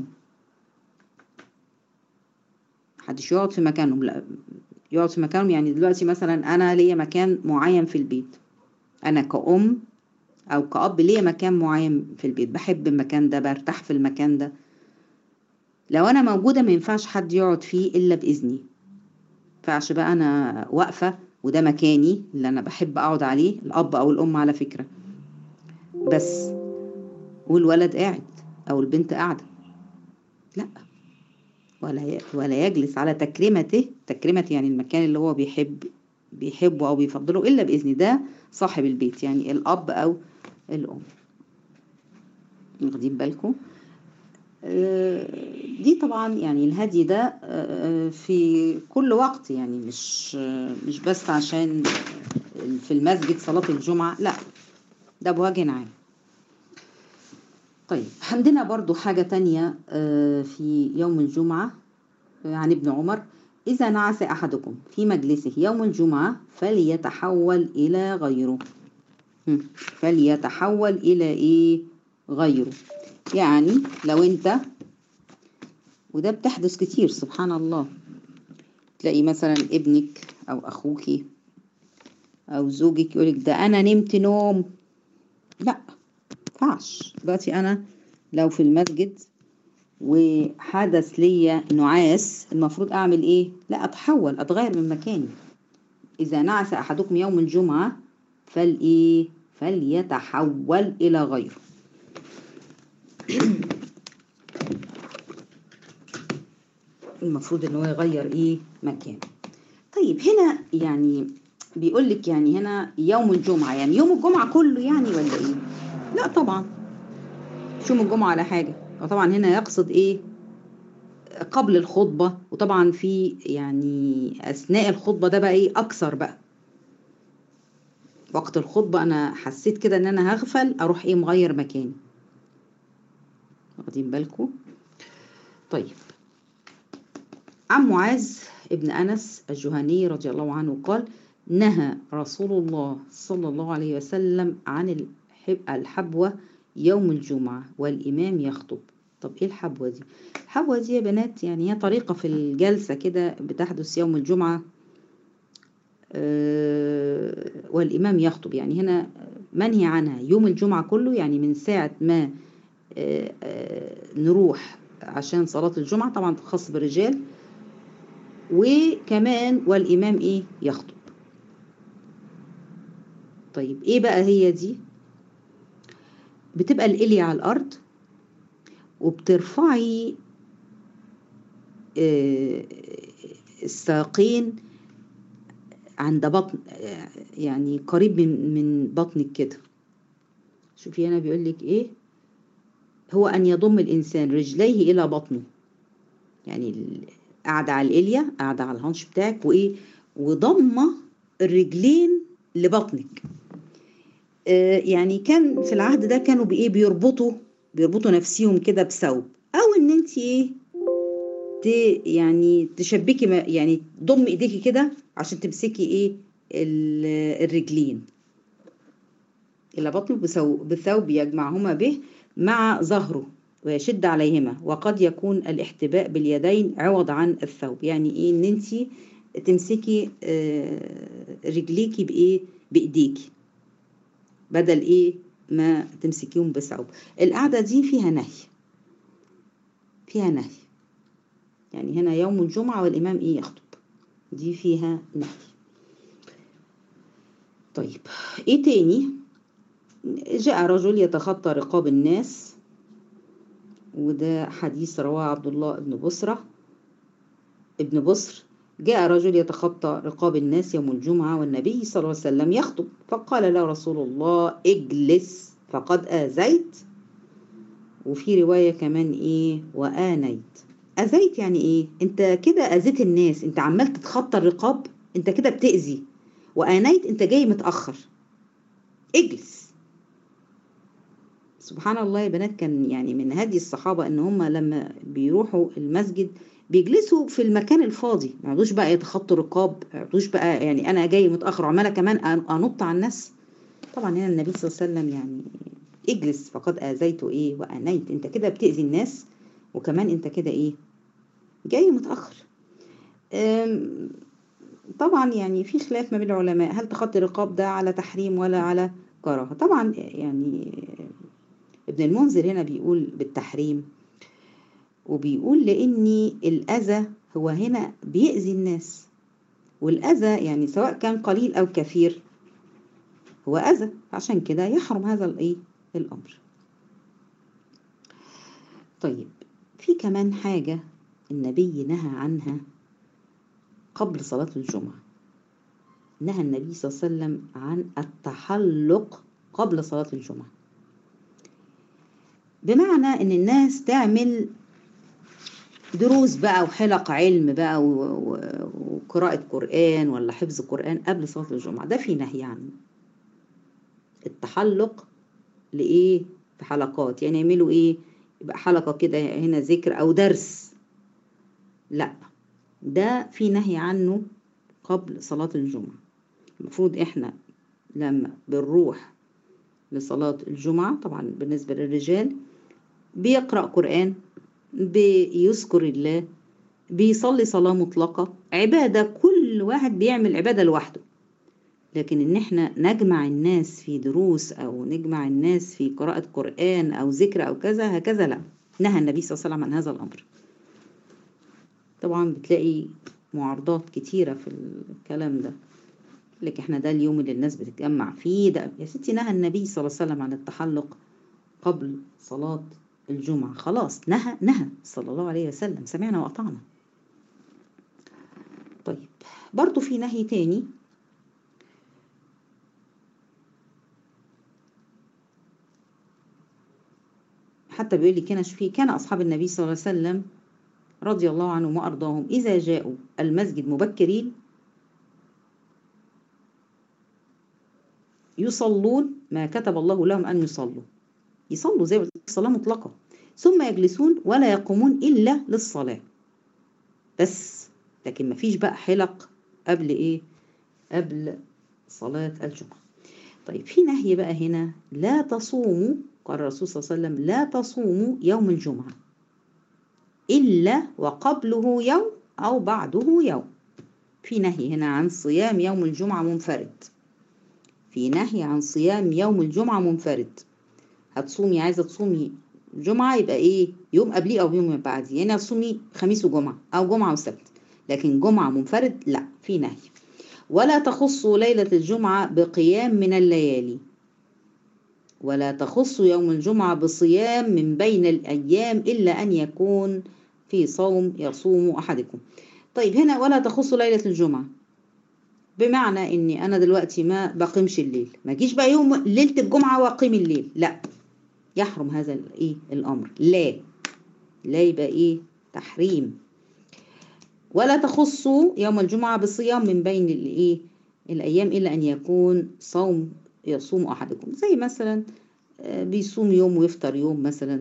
محدش يقعد في مكانهم لا يقعد في مكانهم يعني دلوقتي مثلا انا ليا مكان معين في البيت انا كأم او كأب ليا مكان معين في البيت بحب المكان ده برتاح في المكان ده لو انا موجوده ما ينفعش حد يقعد فيه الا باذني ينفعش بقى انا واقفه وده مكاني اللي انا بحب اقعد عليه الاب او الام على فكره بس والولد قاعد او البنت قاعده لا ولا ي- ولا يجلس على تكريمته تكريمة يعني المكان اللي هو بيحب بيحبه او بيفضله الا باذن ده صاحب البيت يعني الاب او الام واخدين بالكم آه، دي طبعا يعني الهدي ده آه، في كل وقت يعني مش آه، مش بس عشان في المسجد صلاة الجمعة لا ده بوجه عام طيب عندنا برضو حاجة تانية آه، في يوم الجمعة عن ابن عمر إذا نعس أحدكم في مجلسه يوم الجمعة فليتحول إلى غيره هم، فليتحول إلى إيه غيره يعني لو أنت وده بتحدث كتير سبحان الله تلاقي مثلا ابنك أو أخوك أو زوجك يقولك ده أنا نمت نوم لا ينفعش دلوقتي أنا لو في المسجد وحدث ليا نعاس المفروض اعمل ايه لا اتحول اتغير من مكاني اذا نعس احدكم يوم الجمعه فالايه فليتحول الى غيره المفروض ان هو يغير ايه مكانه طيب هنا يعني بيقول لك يعني هنا يوم الجمعه يعني يوم الجمعه كله يعني ولا ايه لا طبعا مش يوم الجمعه على حاجه وطبعا هنا يقصد ايه قبل الخطبة وطبعا في يعني أثناء الخطبة ده بقى إيه أكثر بقى وقت الخطبة أنا حسيت كده إن أنا هغفل أروح إيه مغير مكاني واخدين بالكم طيب عن معاذ ابن أنس الجهني رضي الله عنه قال نهى رسول الله صلى الله عليه وسلم عن الحب الحبوة يوم الجمعة والإمام يخطب طب ايه الحبوة دي الحبوة دي يا بنات يعني هي طريقة في الجلسة كده بتحدث يوم الجمعة آه، والإمام يخطب يعني هنا منهي عنها يوم الجمعة كله يعني من ساعة ما آه، آه، نروح عشان صلاة الجمعة طبعا خاص بالرجال وكمان والإمام إيه يخطب طيب إيه بقى هي دي بتبقى الإلية على الأرض وبترفعي آه، الساقين عند بطن آه، يعني قريب من من بطنك كده شوفي هنا بيقول لك ايه هو ان يضم الانسان رجليه الى بطنه يعني ال- قاعده على الاليا قاعده على الهانش بتاعك وايه وضمه الرجلين لبطنك آه، يعني كان في العهد ده كانوا بايه بيربطوا بيربطوا نفسيهم كده بثوب او ان انت ايه ت يعني تشبكي ما- يعني ضم ايديكي كده عشان تمسكي ايه ال- الرجلين الى بطنه بثو- بثوب يجمعهما به مع ظهره ويشد عليهما وقد يكون الاحتباء باليدين عوض عن الثوب يعني ايه ان انت تمسكي آه، رجليكي بايه بايديكي بدل ايه ما تمسكيهم بثوب القعدة دي فيها نهي فيها نهي يعني هنا يوم الجمعة والإمام إيه يخطب دي فيها نهي طيب إيه تاني جاء رجل يتخطى رقاب الناس وده حديث رواه عبد الله بن بصرة ابن بصر جاء رجل يتخطى رقاب الناس يوم الجمعة والنبي صلى الله عليه وسلم يخطب فقال له رسول الله اجلس فقد آذيت وفي رواية كمان ايه وآنيت أذيت يعني ايه انت كده أذيت الناس انت عمال تتخطى الرقاب انت كده بتأذي وآنيت انت جاي متأخر اجلس سبحان الله يا بنات كان يعني من هدي الصحابة ان هم لما بيروحوا المسجد بيجلسوا في المكان الفاضي ما يقعدوش بقى يتخطوا رقاب ما يقعدوش بقى يعني انا جاي متاخر وعماله كمان أن- انط على الناس طبعا هنا النبي صلى الله عليه وسلم يعني اجلس فقد اذيت ايه وانيت انت كده بتاذي الناس وكمان انت كده ايه جاي متاخر أم، طبعا يعني في خلاف ما بين العلماء هل تخطي الرقاب ده على تحريم ولا على كراهه طبعا يعني ابن المنذر هنا بيقول بالتحريم وبيقول لأن الأذى هو هنا بيأذي الناس والأذى يعني سواء كان قليل أو كثير هو أذى عشان كده يحرم هذا الإيه الأمر طيب في كمان حاجة النبي نهى عنها قبل صلاة الجمعة نهى النبي صلى الله عليه وسلم عن التحلق قبل صلاة الجمعة بمعنى ان الناس تعمل دروس بقى وحلق علم بقى و- و- وقراءة قرآن ولا حفظ قرآن قبل صلاة الجمعة ده في نهي عنه التحلق لإيه في حلقات يعني يعملوا إيه يبقى حلقة كده هنا ذكر أو درس لا ده في نهي عنه قبل صلاة الجمعة المفروض إحنا لما بنروح لصلاة الجمعة طبعا بالنسبة للرجال بيقرأ قرآن بيذكر الله بيصلي صلاة مطلقة عبادة كل واحد بيعمل عبادة لوحده لكن ان احنا نجمع الناس في دروس او نجمع الناس في قراءة قرآن او ذكر او كذا هكذا لا نهى النبي صلى الله عليه وسلم عن هذا الامر طبعا بتلاقي معارضات كتيرة في الكلام ده لك احنا ده اليوم اللي الناس بتتجمع فيه ده يا ستي نهى النبي صلى الله عليه وسلم عن التحلق قبل صلاة الجمعة خلاص نهى نهى صلى الله عليه وسلم سمعنا وأطعنا طيب برضو في نهي تاني حتى بيقول لي كان في كان أصحاب النبي صلى الله عليه وسلم رضي الله عنهم وأرضاهم إذا جاءوا المسجد مبكرين يصلون ما كتب الله لهم أن يصلوا يصلوا زي الصلاة مطلقة ثم يجلسون ولا يقومون إلا للصلاة بس لكن ما فيش بقى حلق قبل إيه قبل صلاة الجمعة طيب في نهي بقى هنا لا تصوموا قال الرسول صلى الله عليه وسلم لا تصوموا يوم الجمعة إلا وقبله يوم أو بعده يوم في نهي هنا عن صيام يوم الجمعة منفرد في نهي عن صيام يوم الجمعة منفرد هتصومي عايزة تصومي جمعة يبقى ايه يوم قبليه او يوم بعديه يعني هتصومي خميس وجمعة او جمعة وسبت لكن جمعة منفرد لا في نهي ولا تخصوا ليلة الجمعة بقيام من الليالي ولا تخصوا يوم الجمعة بصيام من بين الأيام إلا أن يكون في صوم يصوم أحدكم طيب هنا ولا تخصوا ليلة الجمعة بمعنى اني انا دلوقتي ما بقيمش الليل ما جيش بقى يوم ليله الجمعه واقيم الليل لا يحرم هذا الايه الامر لا لا يبقى ايه تحريم ولا تخصوا يوم الجمعه بصيام من بين الايه الايام الا ان يكون صوم يصوم احدكم زي مثلا بيصوم يوم ويفطر يوم مثلا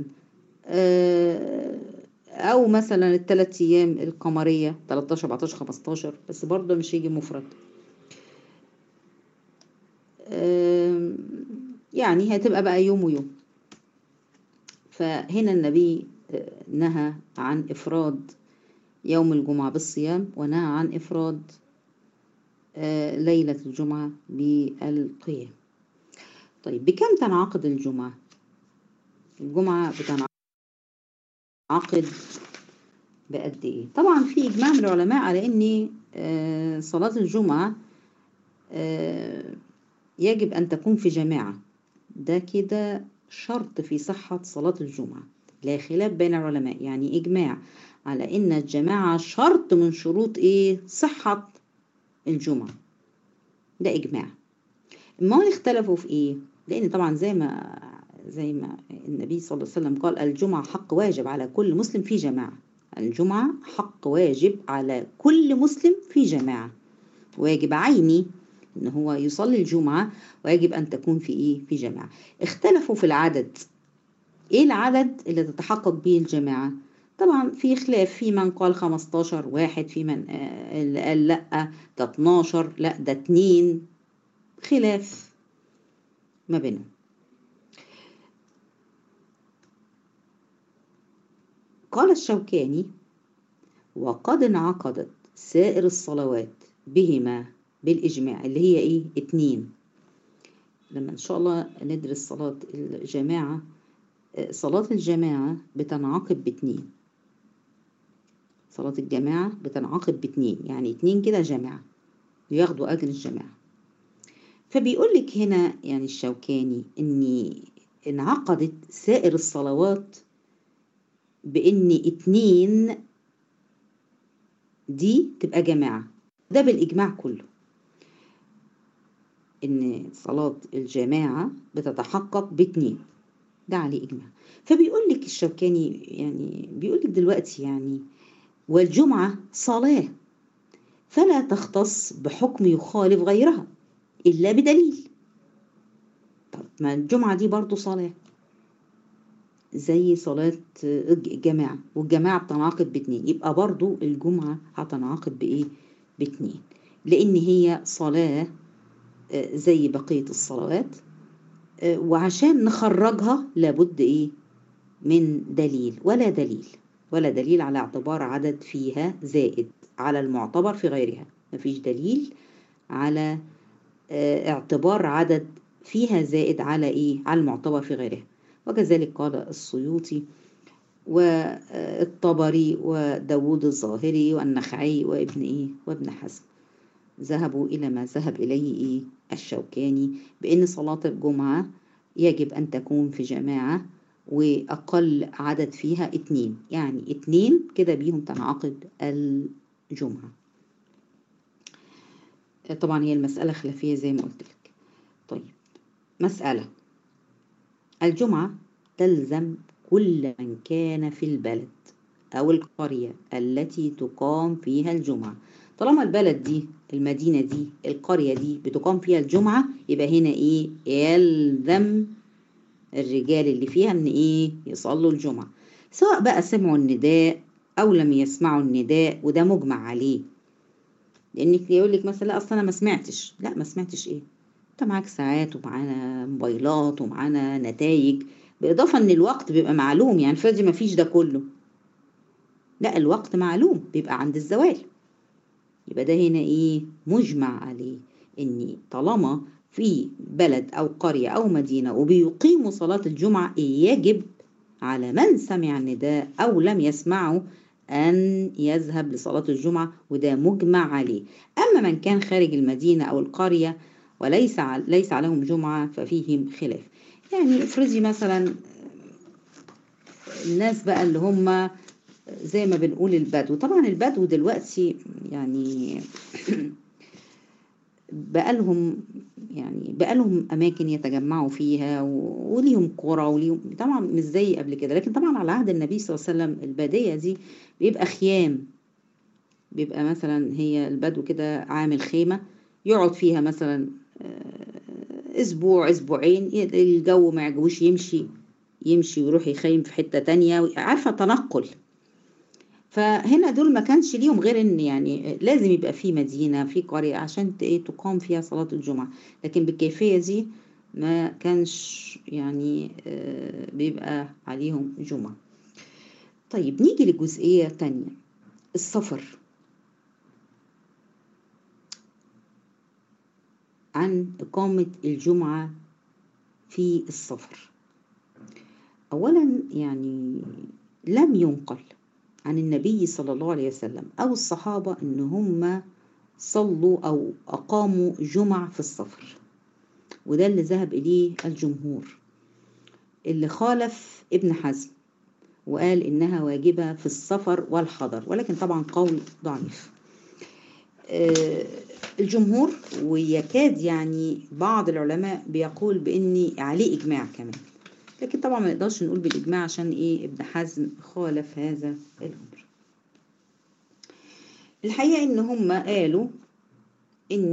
او مثلا الثلاث ايام القمريه 13 14 15 بس برضه مش هيجي مفرد يعني هتبقى بقى يوم ويوم فهنا النبي نهى عن إفراد يوم الجمعة بالصيام ونهى عن إفراد ليلة الجمعة بالقيام طيب بكم تنعقد الجمعة الجمعة بتنعقد بقد ايه طبعا في اجماع من العلماء على ان صلاة الجمعة يجب ان تكون في جماعة ده كده شرط في صحة صلاة الجمعة لا خلاف بين العلماء يعني اجماع على ان الجماعة شرط من شروط ايه صحة الجمعة ده اجماع ما اختلفوا في ايه لان طبعا زي ما زي ما النبي صلى الله عليه وسلم قال الجمعة حق واجب على كل مسلم في جماعة الجمعة حق واجب على كل مسلم في جماعة واجب عيني ان هو يصلي الجمعة ويجب ان تكون في ايه في جماعة اختلفوا في العدد ايه العدد اللي تتحقق به الجماعة طبعا في خلاف في من قال 15 واحد في من اللي قال لا ده 12 لا ده 2 خلاف ما بينهم قال الشوكاني وقد انعقدت سائر الصلوات بهما بالإجماع اللي هي إيه اتنين لما إن شاء الله ندرس صلاة الجماعة صلاة الجماعة بتنعقد باتنين صلاة الجماعة بتنعقد باتنين يعني اتنين كده جماعة ياخدوا أجر الجماعة فبيقول لك هنا يعني الشوكاني إن انعقدت سائر الصلوات بإن اتنين دي تبقى جماعة ده بالإجماع كله إن صلاة الجماعة بتتحقق باتنين ده عليه إجماع فبيقول لك الشوكاني يعني بيقول لك دلوقتي يعني والجمعة صلاة فلا تختص بحكم يخالف غيرها إلا بدليل طب ما الجمعة دي برضو صلاة زي صلاة الجماعة والجماعة بتنعقد باتنين يبقى برضو الجمعة هتنعقد بإيه؟ باتنين لأن هي صلاة زي بقية الصلوات وعشان نخرجها لابد إيه؟ من دليل ولا دليل ولا دليل على اعتبار عدد فيها زائد على المعتبر في غيرها مفيش دليل على اعتبار عدد فيها زائد على ايه على المعتبر في غيرها وكذلك قال السيوطي والطبري وداود الظاهري والنخعي وابن ايه وابن حزم ذهبوا الى ما ذهب اليه ايه الشوكاني بان صلاه الجمعه يجب ان تكون في جماعه واقل عدد فيها اتنين يعني اتنين كده بيهم تنعقد الجمعه طبعا هي المساله خلافيه زي ما قلت لك طيب مسألة الجمعة تلزم كل من كان في البلد أو القرية التي تقام فيها الجمعة طالما البلد دي المدينة دي القرية دي بتقام فيها الجمعة يبقى هنا إيه يلزم الرجال اللي فيها إن إيه يصلوا الجمعة سواء بقى سمعوا النداء أو لم يسمعوا النداء وده مجمع عليه لأنك يقول لك مثلا لا أصل أنا ما سمعتش لا ما سمعتش إيه انت معاك ساعات ومعانا موبايلات ومعانا نتائج بالاضافه ان الوقت بيبقى معلوم يعني فادي ما فيش ده كله لا الوقت معلوم بيبقى عند الزوال يبقى ده هنا ايه مجمع عليه ان طالما في بلد او قريه او مدينه وبيقيموا صلاه الجمعه يجب على من سمع النداء او لم يسمعه أن يذهب لصلاة الجمعة وده مجمع عليه أما من كان خارج المدينة أو القرية وليس ليس عليهم جمعة ففيهم خلاف يعني افرضي مثلا الناس بقى اللي هم زي ما بنقول البدو طبعا البدو دلوقتي يعني بقالهم يعني بقالهم اماكن يتجمعوا فيها وليهم قرى وليهم طبعا مش زي قبل كده لكن طبعا على عهد النبي صلى الله عليه وسلم الباديه دي بيبقى خيام بيبقى مثلا هي البدو كده عامل خيمه يقعد فيها مثلا اسبوع اسبوعين الجو ما يعجبوش يمشي يمشي ويروح يخيم في حته تانية عارفه تنقل فهنا دول ما كانش ليهم غير ان يعني لازم يبقى في مدينه في قريه عشان ايه تقام فيها صلاه الجمعه لكن بالكيفيه دي ما كانش يعني بيبقى عليهم جمعه طيب نيجي لجزئيه تانية السفر عن إقامة الجمعة في السفر أولا يعني لم ينقل عن النبي صلى الله عليه وسلم أو الصحابة إن هم صلوا أو أقاموا جمع في السفر وده اللي ذهب إليه الجمهور اللي خالف ابن حزم وقال إنها واجبة في السفر والحضر ولكن طبعا قول ضعيف الجمهور ويكاد يعني بعض العلماء بيقول بإن عليه إجماع كمان لكن طبعا ما نقدرش نقول بالإجماع عشان إيه ابن حزم خالف هذا الأمر الحقيقة إن هم قالوا إن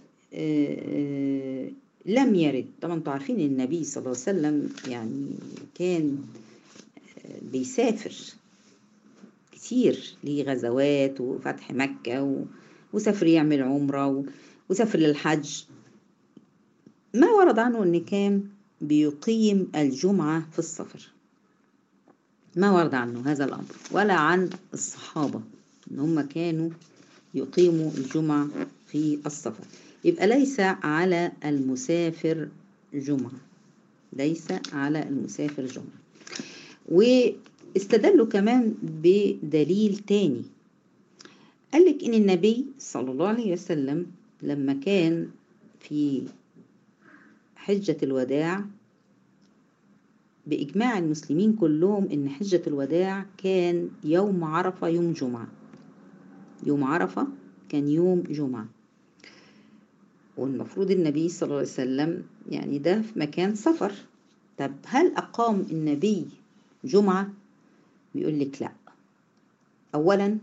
لم يرد طبعا انتوا عارفين ان النبي صلى الله عليه وسلم يعني كان بيسافر كتير ليه غزوات وفتح مكة و... وسافر يعمل عمرة وسافر للحج ما ورد عنه ان كان بيقيم الجمعة في السفر ما ورد عنه هذا الأمر ولا عن الصحابة ان هم كانوا يقيموا الجمعة في السفر يبقى ليس على المسافر جمعة ليس على المسافر جمعة واستدلوا كمان بدليل تاني قال لك ان النبي صلى الله عليه وسلم لما كان في حجة الوداع بإجماع المسلمين كلهم إن حجة الوداع كان يوم عرفة يوم جمعة يوم عرفة كان يوم جمعة والمفروض النبي صلى الله عليه وسلم يعني ده في مكان سفر طب هل أقام النبي جمعة بيقول لك لا أولا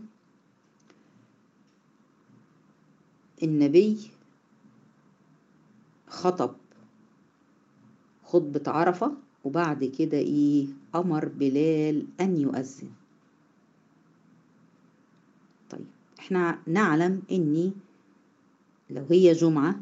النبي خطب خطبة عرفة وبعد كده ايه أمر بلال أن يؤذن طيب احنا نعلم اني لو هي جمعة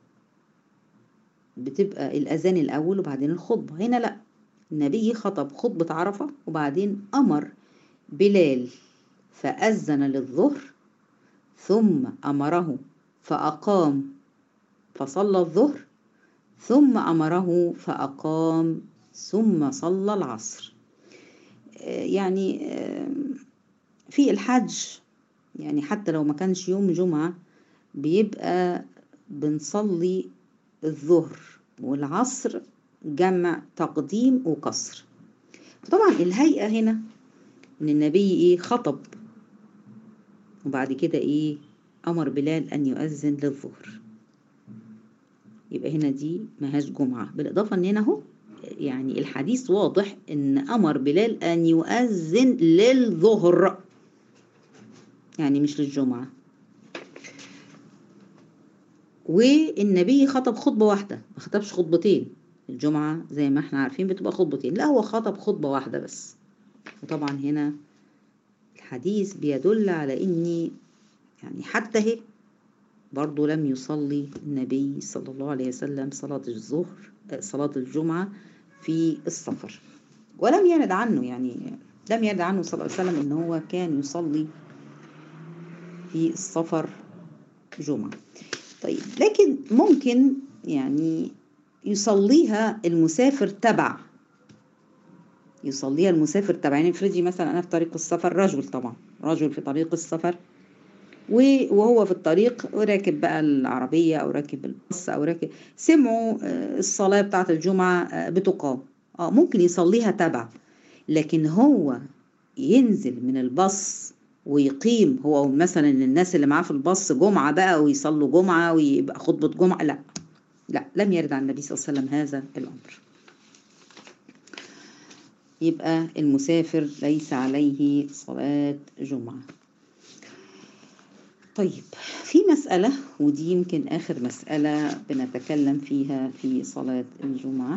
بتبقى الأذان الأول وبعدين الخطبة هنا لأ النبي خطب خطبة عرفة وبعدين أمر بلال فأذن للظهر ثم أمره فأقام فصلى الظهر ثم أمره فأقام ثم صلى العصر يعني في الحج يعني حتى لو ما كانش يوم جمعة بيبقى بنصلي الظهر والعصر جمع تقديم وقصر طبعا الهيئة هنا ان النبي ايه خطب وبعد كده ايه امر بلال ان يؤذن للظهر يبقى هنا دي مهاش جمعة بالاضافة ان هنا اهو يعني الحديث واضح ان امر بلال ان يؤذن للظهر يعني مش للجمعة والنبي خطب خطبة واحدة ما خطبش خطبتين الجمعة زي ما احنا عارفين بتبقى خطبتين لا هو خطب خطبة واحدة بس وطبعا هنا الحديث بيدل على اني يعني حتى هي برضو لم يصلي النبي صلى الله عليه وسلم صلاة الظهر صلاة الجمعة في السفر ولم يرد عنه يعني لم يرد عنه صلى الله عليه وسلم ان هو كان يصلي في السفر جمعة طيب لكن ممكن يعني يصليها المسافر تبع يصليها المسافر تبع يعني افرضي مثلا انا في طريق السفر رجل طبعا رجل في طريق السفر وهو في الطريق راكب بقى العربية أو راكب الباص أو راكب سمعوا الصلاة بتاعة الجمعة بتقام اه ممكن يصليها تبع لكن هو ينزل من الباص ويقيم هو مثلا الناس اللي معاه في الباص جمعة بقى ويصلوا جمعة ويبقى خطبة جمعة لا لا لم يرد عن النبي صلى الله عليه وسلم هذا الأمر يبقى المسافر ليس عليه صلاة جمعة طيب في مسألة ودي يمكن آخر مسألة بنتكلم فيها في صلاة الجمعة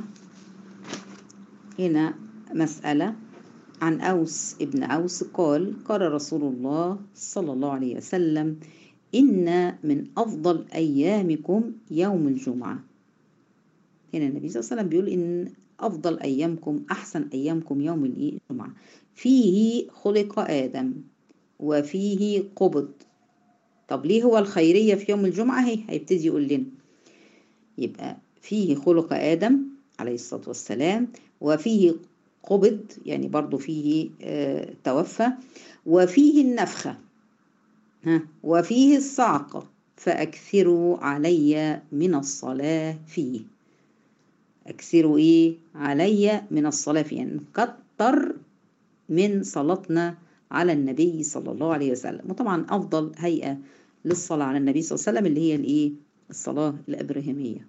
هنا مسألة عن أوس ابن أوس قال قال رسول الله صلى الله عليه وسلم إن من أفضل أيامكم يوم الجمعة هنا النبي صلى الله عليه وسلم بيقول إن أفضل أيامكم أحسن أيامكم يوم الجمعة فيه خلق آدم وفيه قبض طب ليه هو الخيرية في يوم الجمعة هي هيبتدي يقول لنا يبقى فيه خلق آدم عليه الصلاة والسلام وفيه قبض يعني برضو فيه آه توفى وفيه النفخة ها وفيه الصعقة فأكثروا علي من الصلاة فيه أكثروا إيه علي من الصلاة فيه يعني نكتر من صلاتنا على النبي صلى الله عليه وسلم وطبعا أفضل هيئة للصلاة على النبي صلى الله عليه وسلم اللي هي الإيه الصلاة الإبراهيمية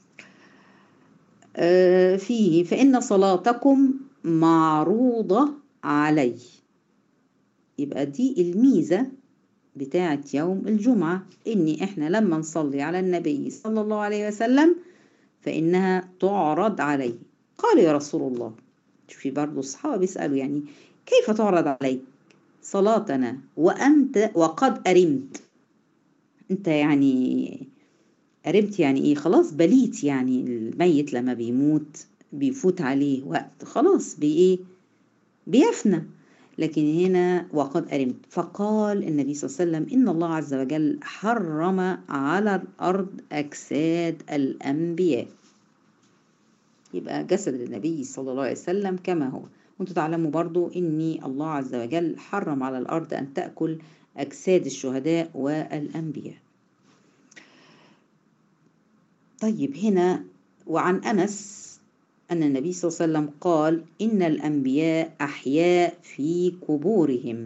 آه فيه فإن صلاتكم معروضة علي يبقى دي الميزة بتاعة يوم الجمعة إني إحنا لما نصلي على النبي صلى الله عليه وسلم فإنها تعرض علي قال يا رسول الله شوفي برضو الصحابة بيسألوا يعني كيف تعرض عليك صلاتنا وأنت وقد أرمت أنت يعني أرمت يعني إيه خلاص بليت يعني الميت لما بيموت بيفوت عليه وقت خلاص بإيه بيفنى لكن هنا وقد أرمت فقال النبي صلى الله عليه وسلم إن الله عز وجل حرم على الأرض أجساد الأنبياء يبقى جسد النبي صلى الله عليه وسلم كما هو وانتم تعلموا برضو إني الله عز وجل حرم على الأرض أن تأكل أجساد الشهداء والأنبياء طيب هنا وعن أنس أن النبي صلى الله عليه وسلم قال إن الأنبياء أحياء في قبورهم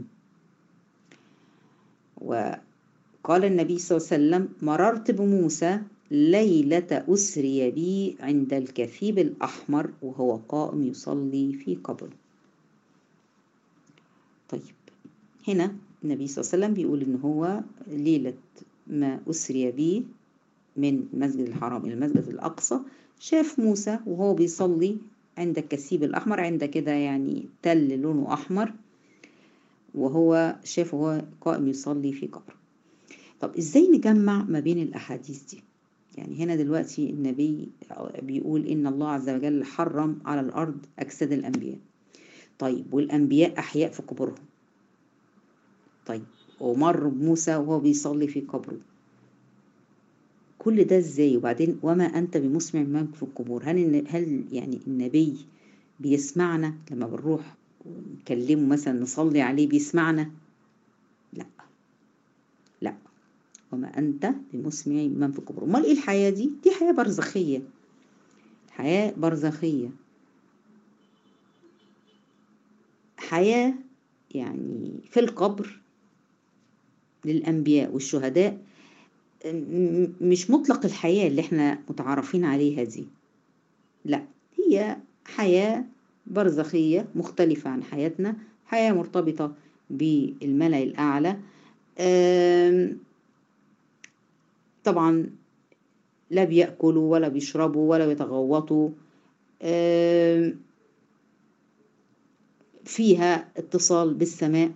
وقال النبي صلى الله عليه وسلم مررت بموسى ليلة أسري بي عند الكثيب الأحمر وهو قائم يصلي في قبره طيب هنا النبي صلى الله عليه وسلم بيقول إن هو ليلة ما أسري به من المسجد الحرام إلى المسجد الأقصى شاف موسى وهو بيصلي عند الكثيب الأحمر عند كده يعني تل لونه أحمر وهو شافه وهو قائم يصلي في قبره طب إزاي نجمع ما بين الأحاديث دي يعني هنا دلوقتي النبي بيقول إن الله عز وجل حرم على الأرض أجساد الأنبياء طيب والأنبياء أحياء في قبورهم طيب ومر بموسى وهو بيصلي في قبره كل ده ازاي وبعدين وما انت بمسمع من في القبور هل هل يعني النبي بيسمعنا لما بنروح نكلمه مثلا نصلي عليه بيسمعنا لا لا وما انت بمسمع من في القبور امال ايه الحياه دي دي حياه برزخيه حياه برزخيه حياه يعني في القبر للانبياء والشهداء مش مطلق الحياة اللي احنا متعارفين عليها دي لا هي حياة برزخية مختلفة عن حياتنا حياة مرتبطة بالملأ الأعلى طبعا لا بيأكلوا ولا بيشربوا ولا بيتغوطوا فيها اتصال بالسماء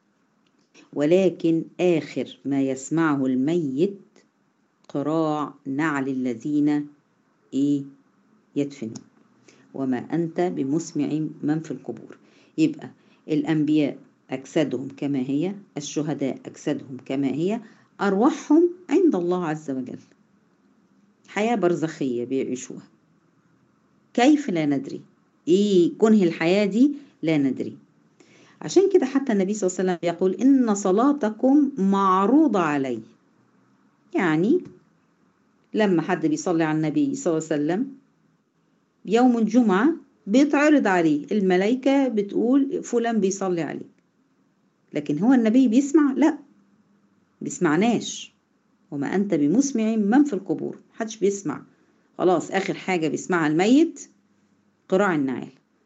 ولكن آخر ما يسمعه الميت قراع نعل الذين إيه يدفنون وما أنت بمسمع من في القبور يبقى الأنبياء أجسادهم كما هي الشهداء أجسادهم كما هي أرواحهم عند الله عز وجل حياة برزخية بيعيشوها كيف لا ندري إيه كنه الحياة دي لا ندري عشان كده حتى النبي صلى الله عليه وسلم يقول إن صلاتكم معروضة علي يعني لما حد بيصلي على النبي صلى الله عليه وسلم يوم الجمعة بيتعرض عليه الملائكة بتقول فلان بيصلي عليك لكن هو النبي بيسمع لا بيسمعناش وما أنت بمسمع من في القبور محدش بيسمع خلاص آخر حاجة بيسمعها الميت قراع النعال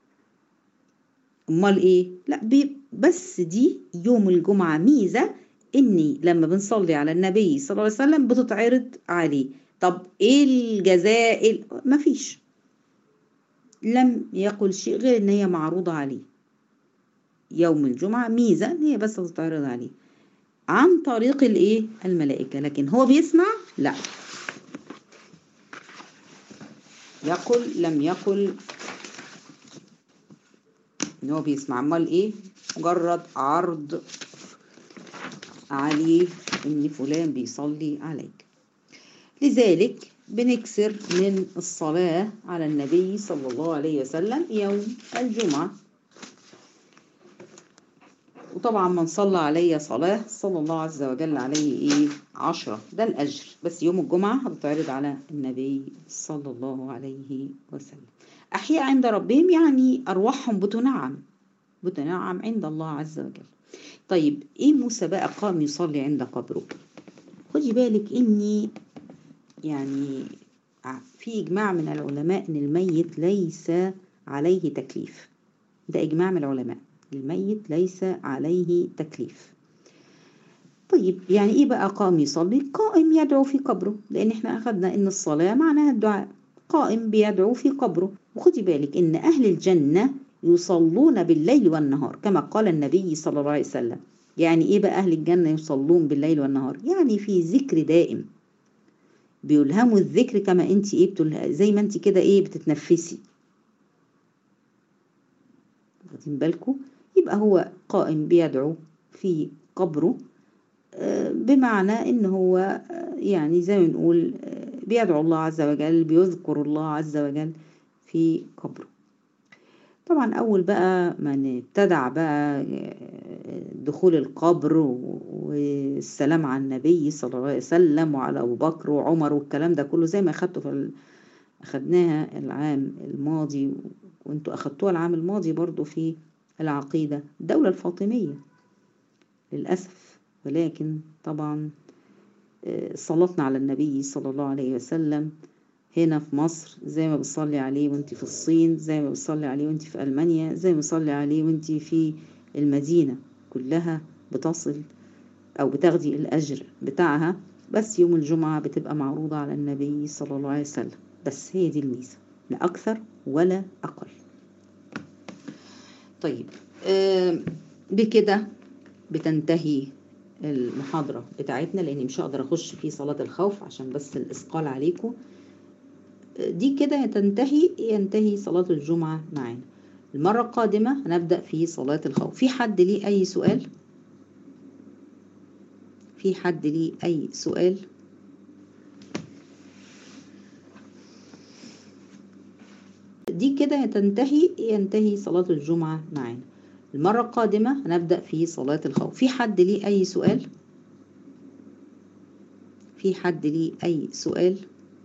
امال ايه لا بي بس دي يوم الجمعة ميزة اني لما بنصلي على النبي صلى الله عليه وسلم بتتعرض عليه طب ايه الجزاء إيه مفيش لم يقل شيء غير ان هي معروضة عليه يوم الجمعة ميزة ان هي بس تتعرض عليه عن طريق الايه الملائكة لكن هو بيسمع لا يقل لم يقل ان هو بيسمع امال ايه مجرد عرض عليه ان فلان بيصلي عليك لذلك بنكسر من الصلاة على النبي صلى الله عليه وسلم يوم الجمعة وطبعا من صلى علي صلاة صلى الله عز وجل عليه ايه عشرة ده الأجر بس يوم الجمعة هتتعرض على النبي صلى الله عليه وسلم أحياء عند ربهم يعني أرواحهم بتنعم بتنعم عند الله عز وجل طيب إيه موسى بقى قام يصلي عند قبره خدي بالك إني يعني في إجماع من العلماء إن الميت ليس عليه تكليف ده إجماع من العلماء الميت ليس عليه تكليف طيب يعني إيه بقى قام يصلي قائم يدعو في قبره لأن إحنا أخذنا إن الصلاة معناها الدعاء قائم بيدعو في قبره وخدي بالك إن أهل الجنة يصلون بالليل والنهار كما قال النبي صلى الله عليه وسلم يعني إيه بقى أهل الجنة يصلون بالليل والنهار يعني في ذكر دائم بيلهموا الذكر كما انت ايه بتله... زي ما انت كده ايه بتتنفسي واخدين بالكم يبقى هو قائم بيدعو في قبره بمعنى ان هو يعني زي ما نقول بيدعو الله عز وجل بيذكر الله عز وجل في قبره طبعا اول بقى ما ابتدع بقى دخول القبر والسلام على النبي صلى الله عليه وسلم وعلى ابو بكر وعمر والكلام ده كله زي ما اخدته في أخدناها العام الماضي وانتوا أخدتوها العام الماضي برضو في العقيدة الدولة الفاطمية للأسف ولكن طبعا صلاتنا على النبي صلى الله عليه وسلم هنا في مصر زي ما بتصلي عليه وانت في الصين زي ما بتصلي عليه وانت في ألمانيا زي ما بتصلي عليه وانت في المدينة كلها بتصل أو بتاخدي الأجر بتاعها بس يوم الجمعة بتبقى معروضة على النبي صلى الله عليه وسلم بس هي دي الميزة لا أكثر ولا أقل طيب آه بكده بتنتهي المحاضرة بتاعتنا لأني مش هقدر أخش في صلاة الخوف عشان بس الإثقال عليكم دي كده تنتهي ينتهي صلاة الجمعة معانا المرة القادمة هنبدأ في صلاة الخوف في حد ليه أي سؤال؟ في حد ليه أي سؤال؟ دي كده تنتهي ينتهي صلاة الجمعة معانا المرة القادمة هنبدأ في صلاة الخوف في حد ليه أي سؤال؟ في حد ليه أي سؤال؟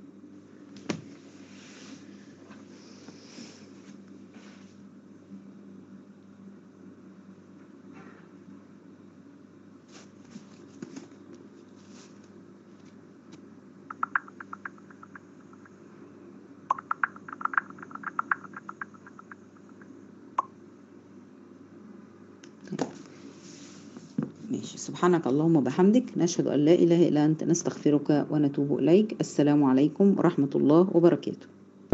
ماشي سبحانك اللهم وبحمدك نشهد أن لا إله إلا أنت نستغفرك ونتوب إليك السلام عليكم ورحمة الله وبركاته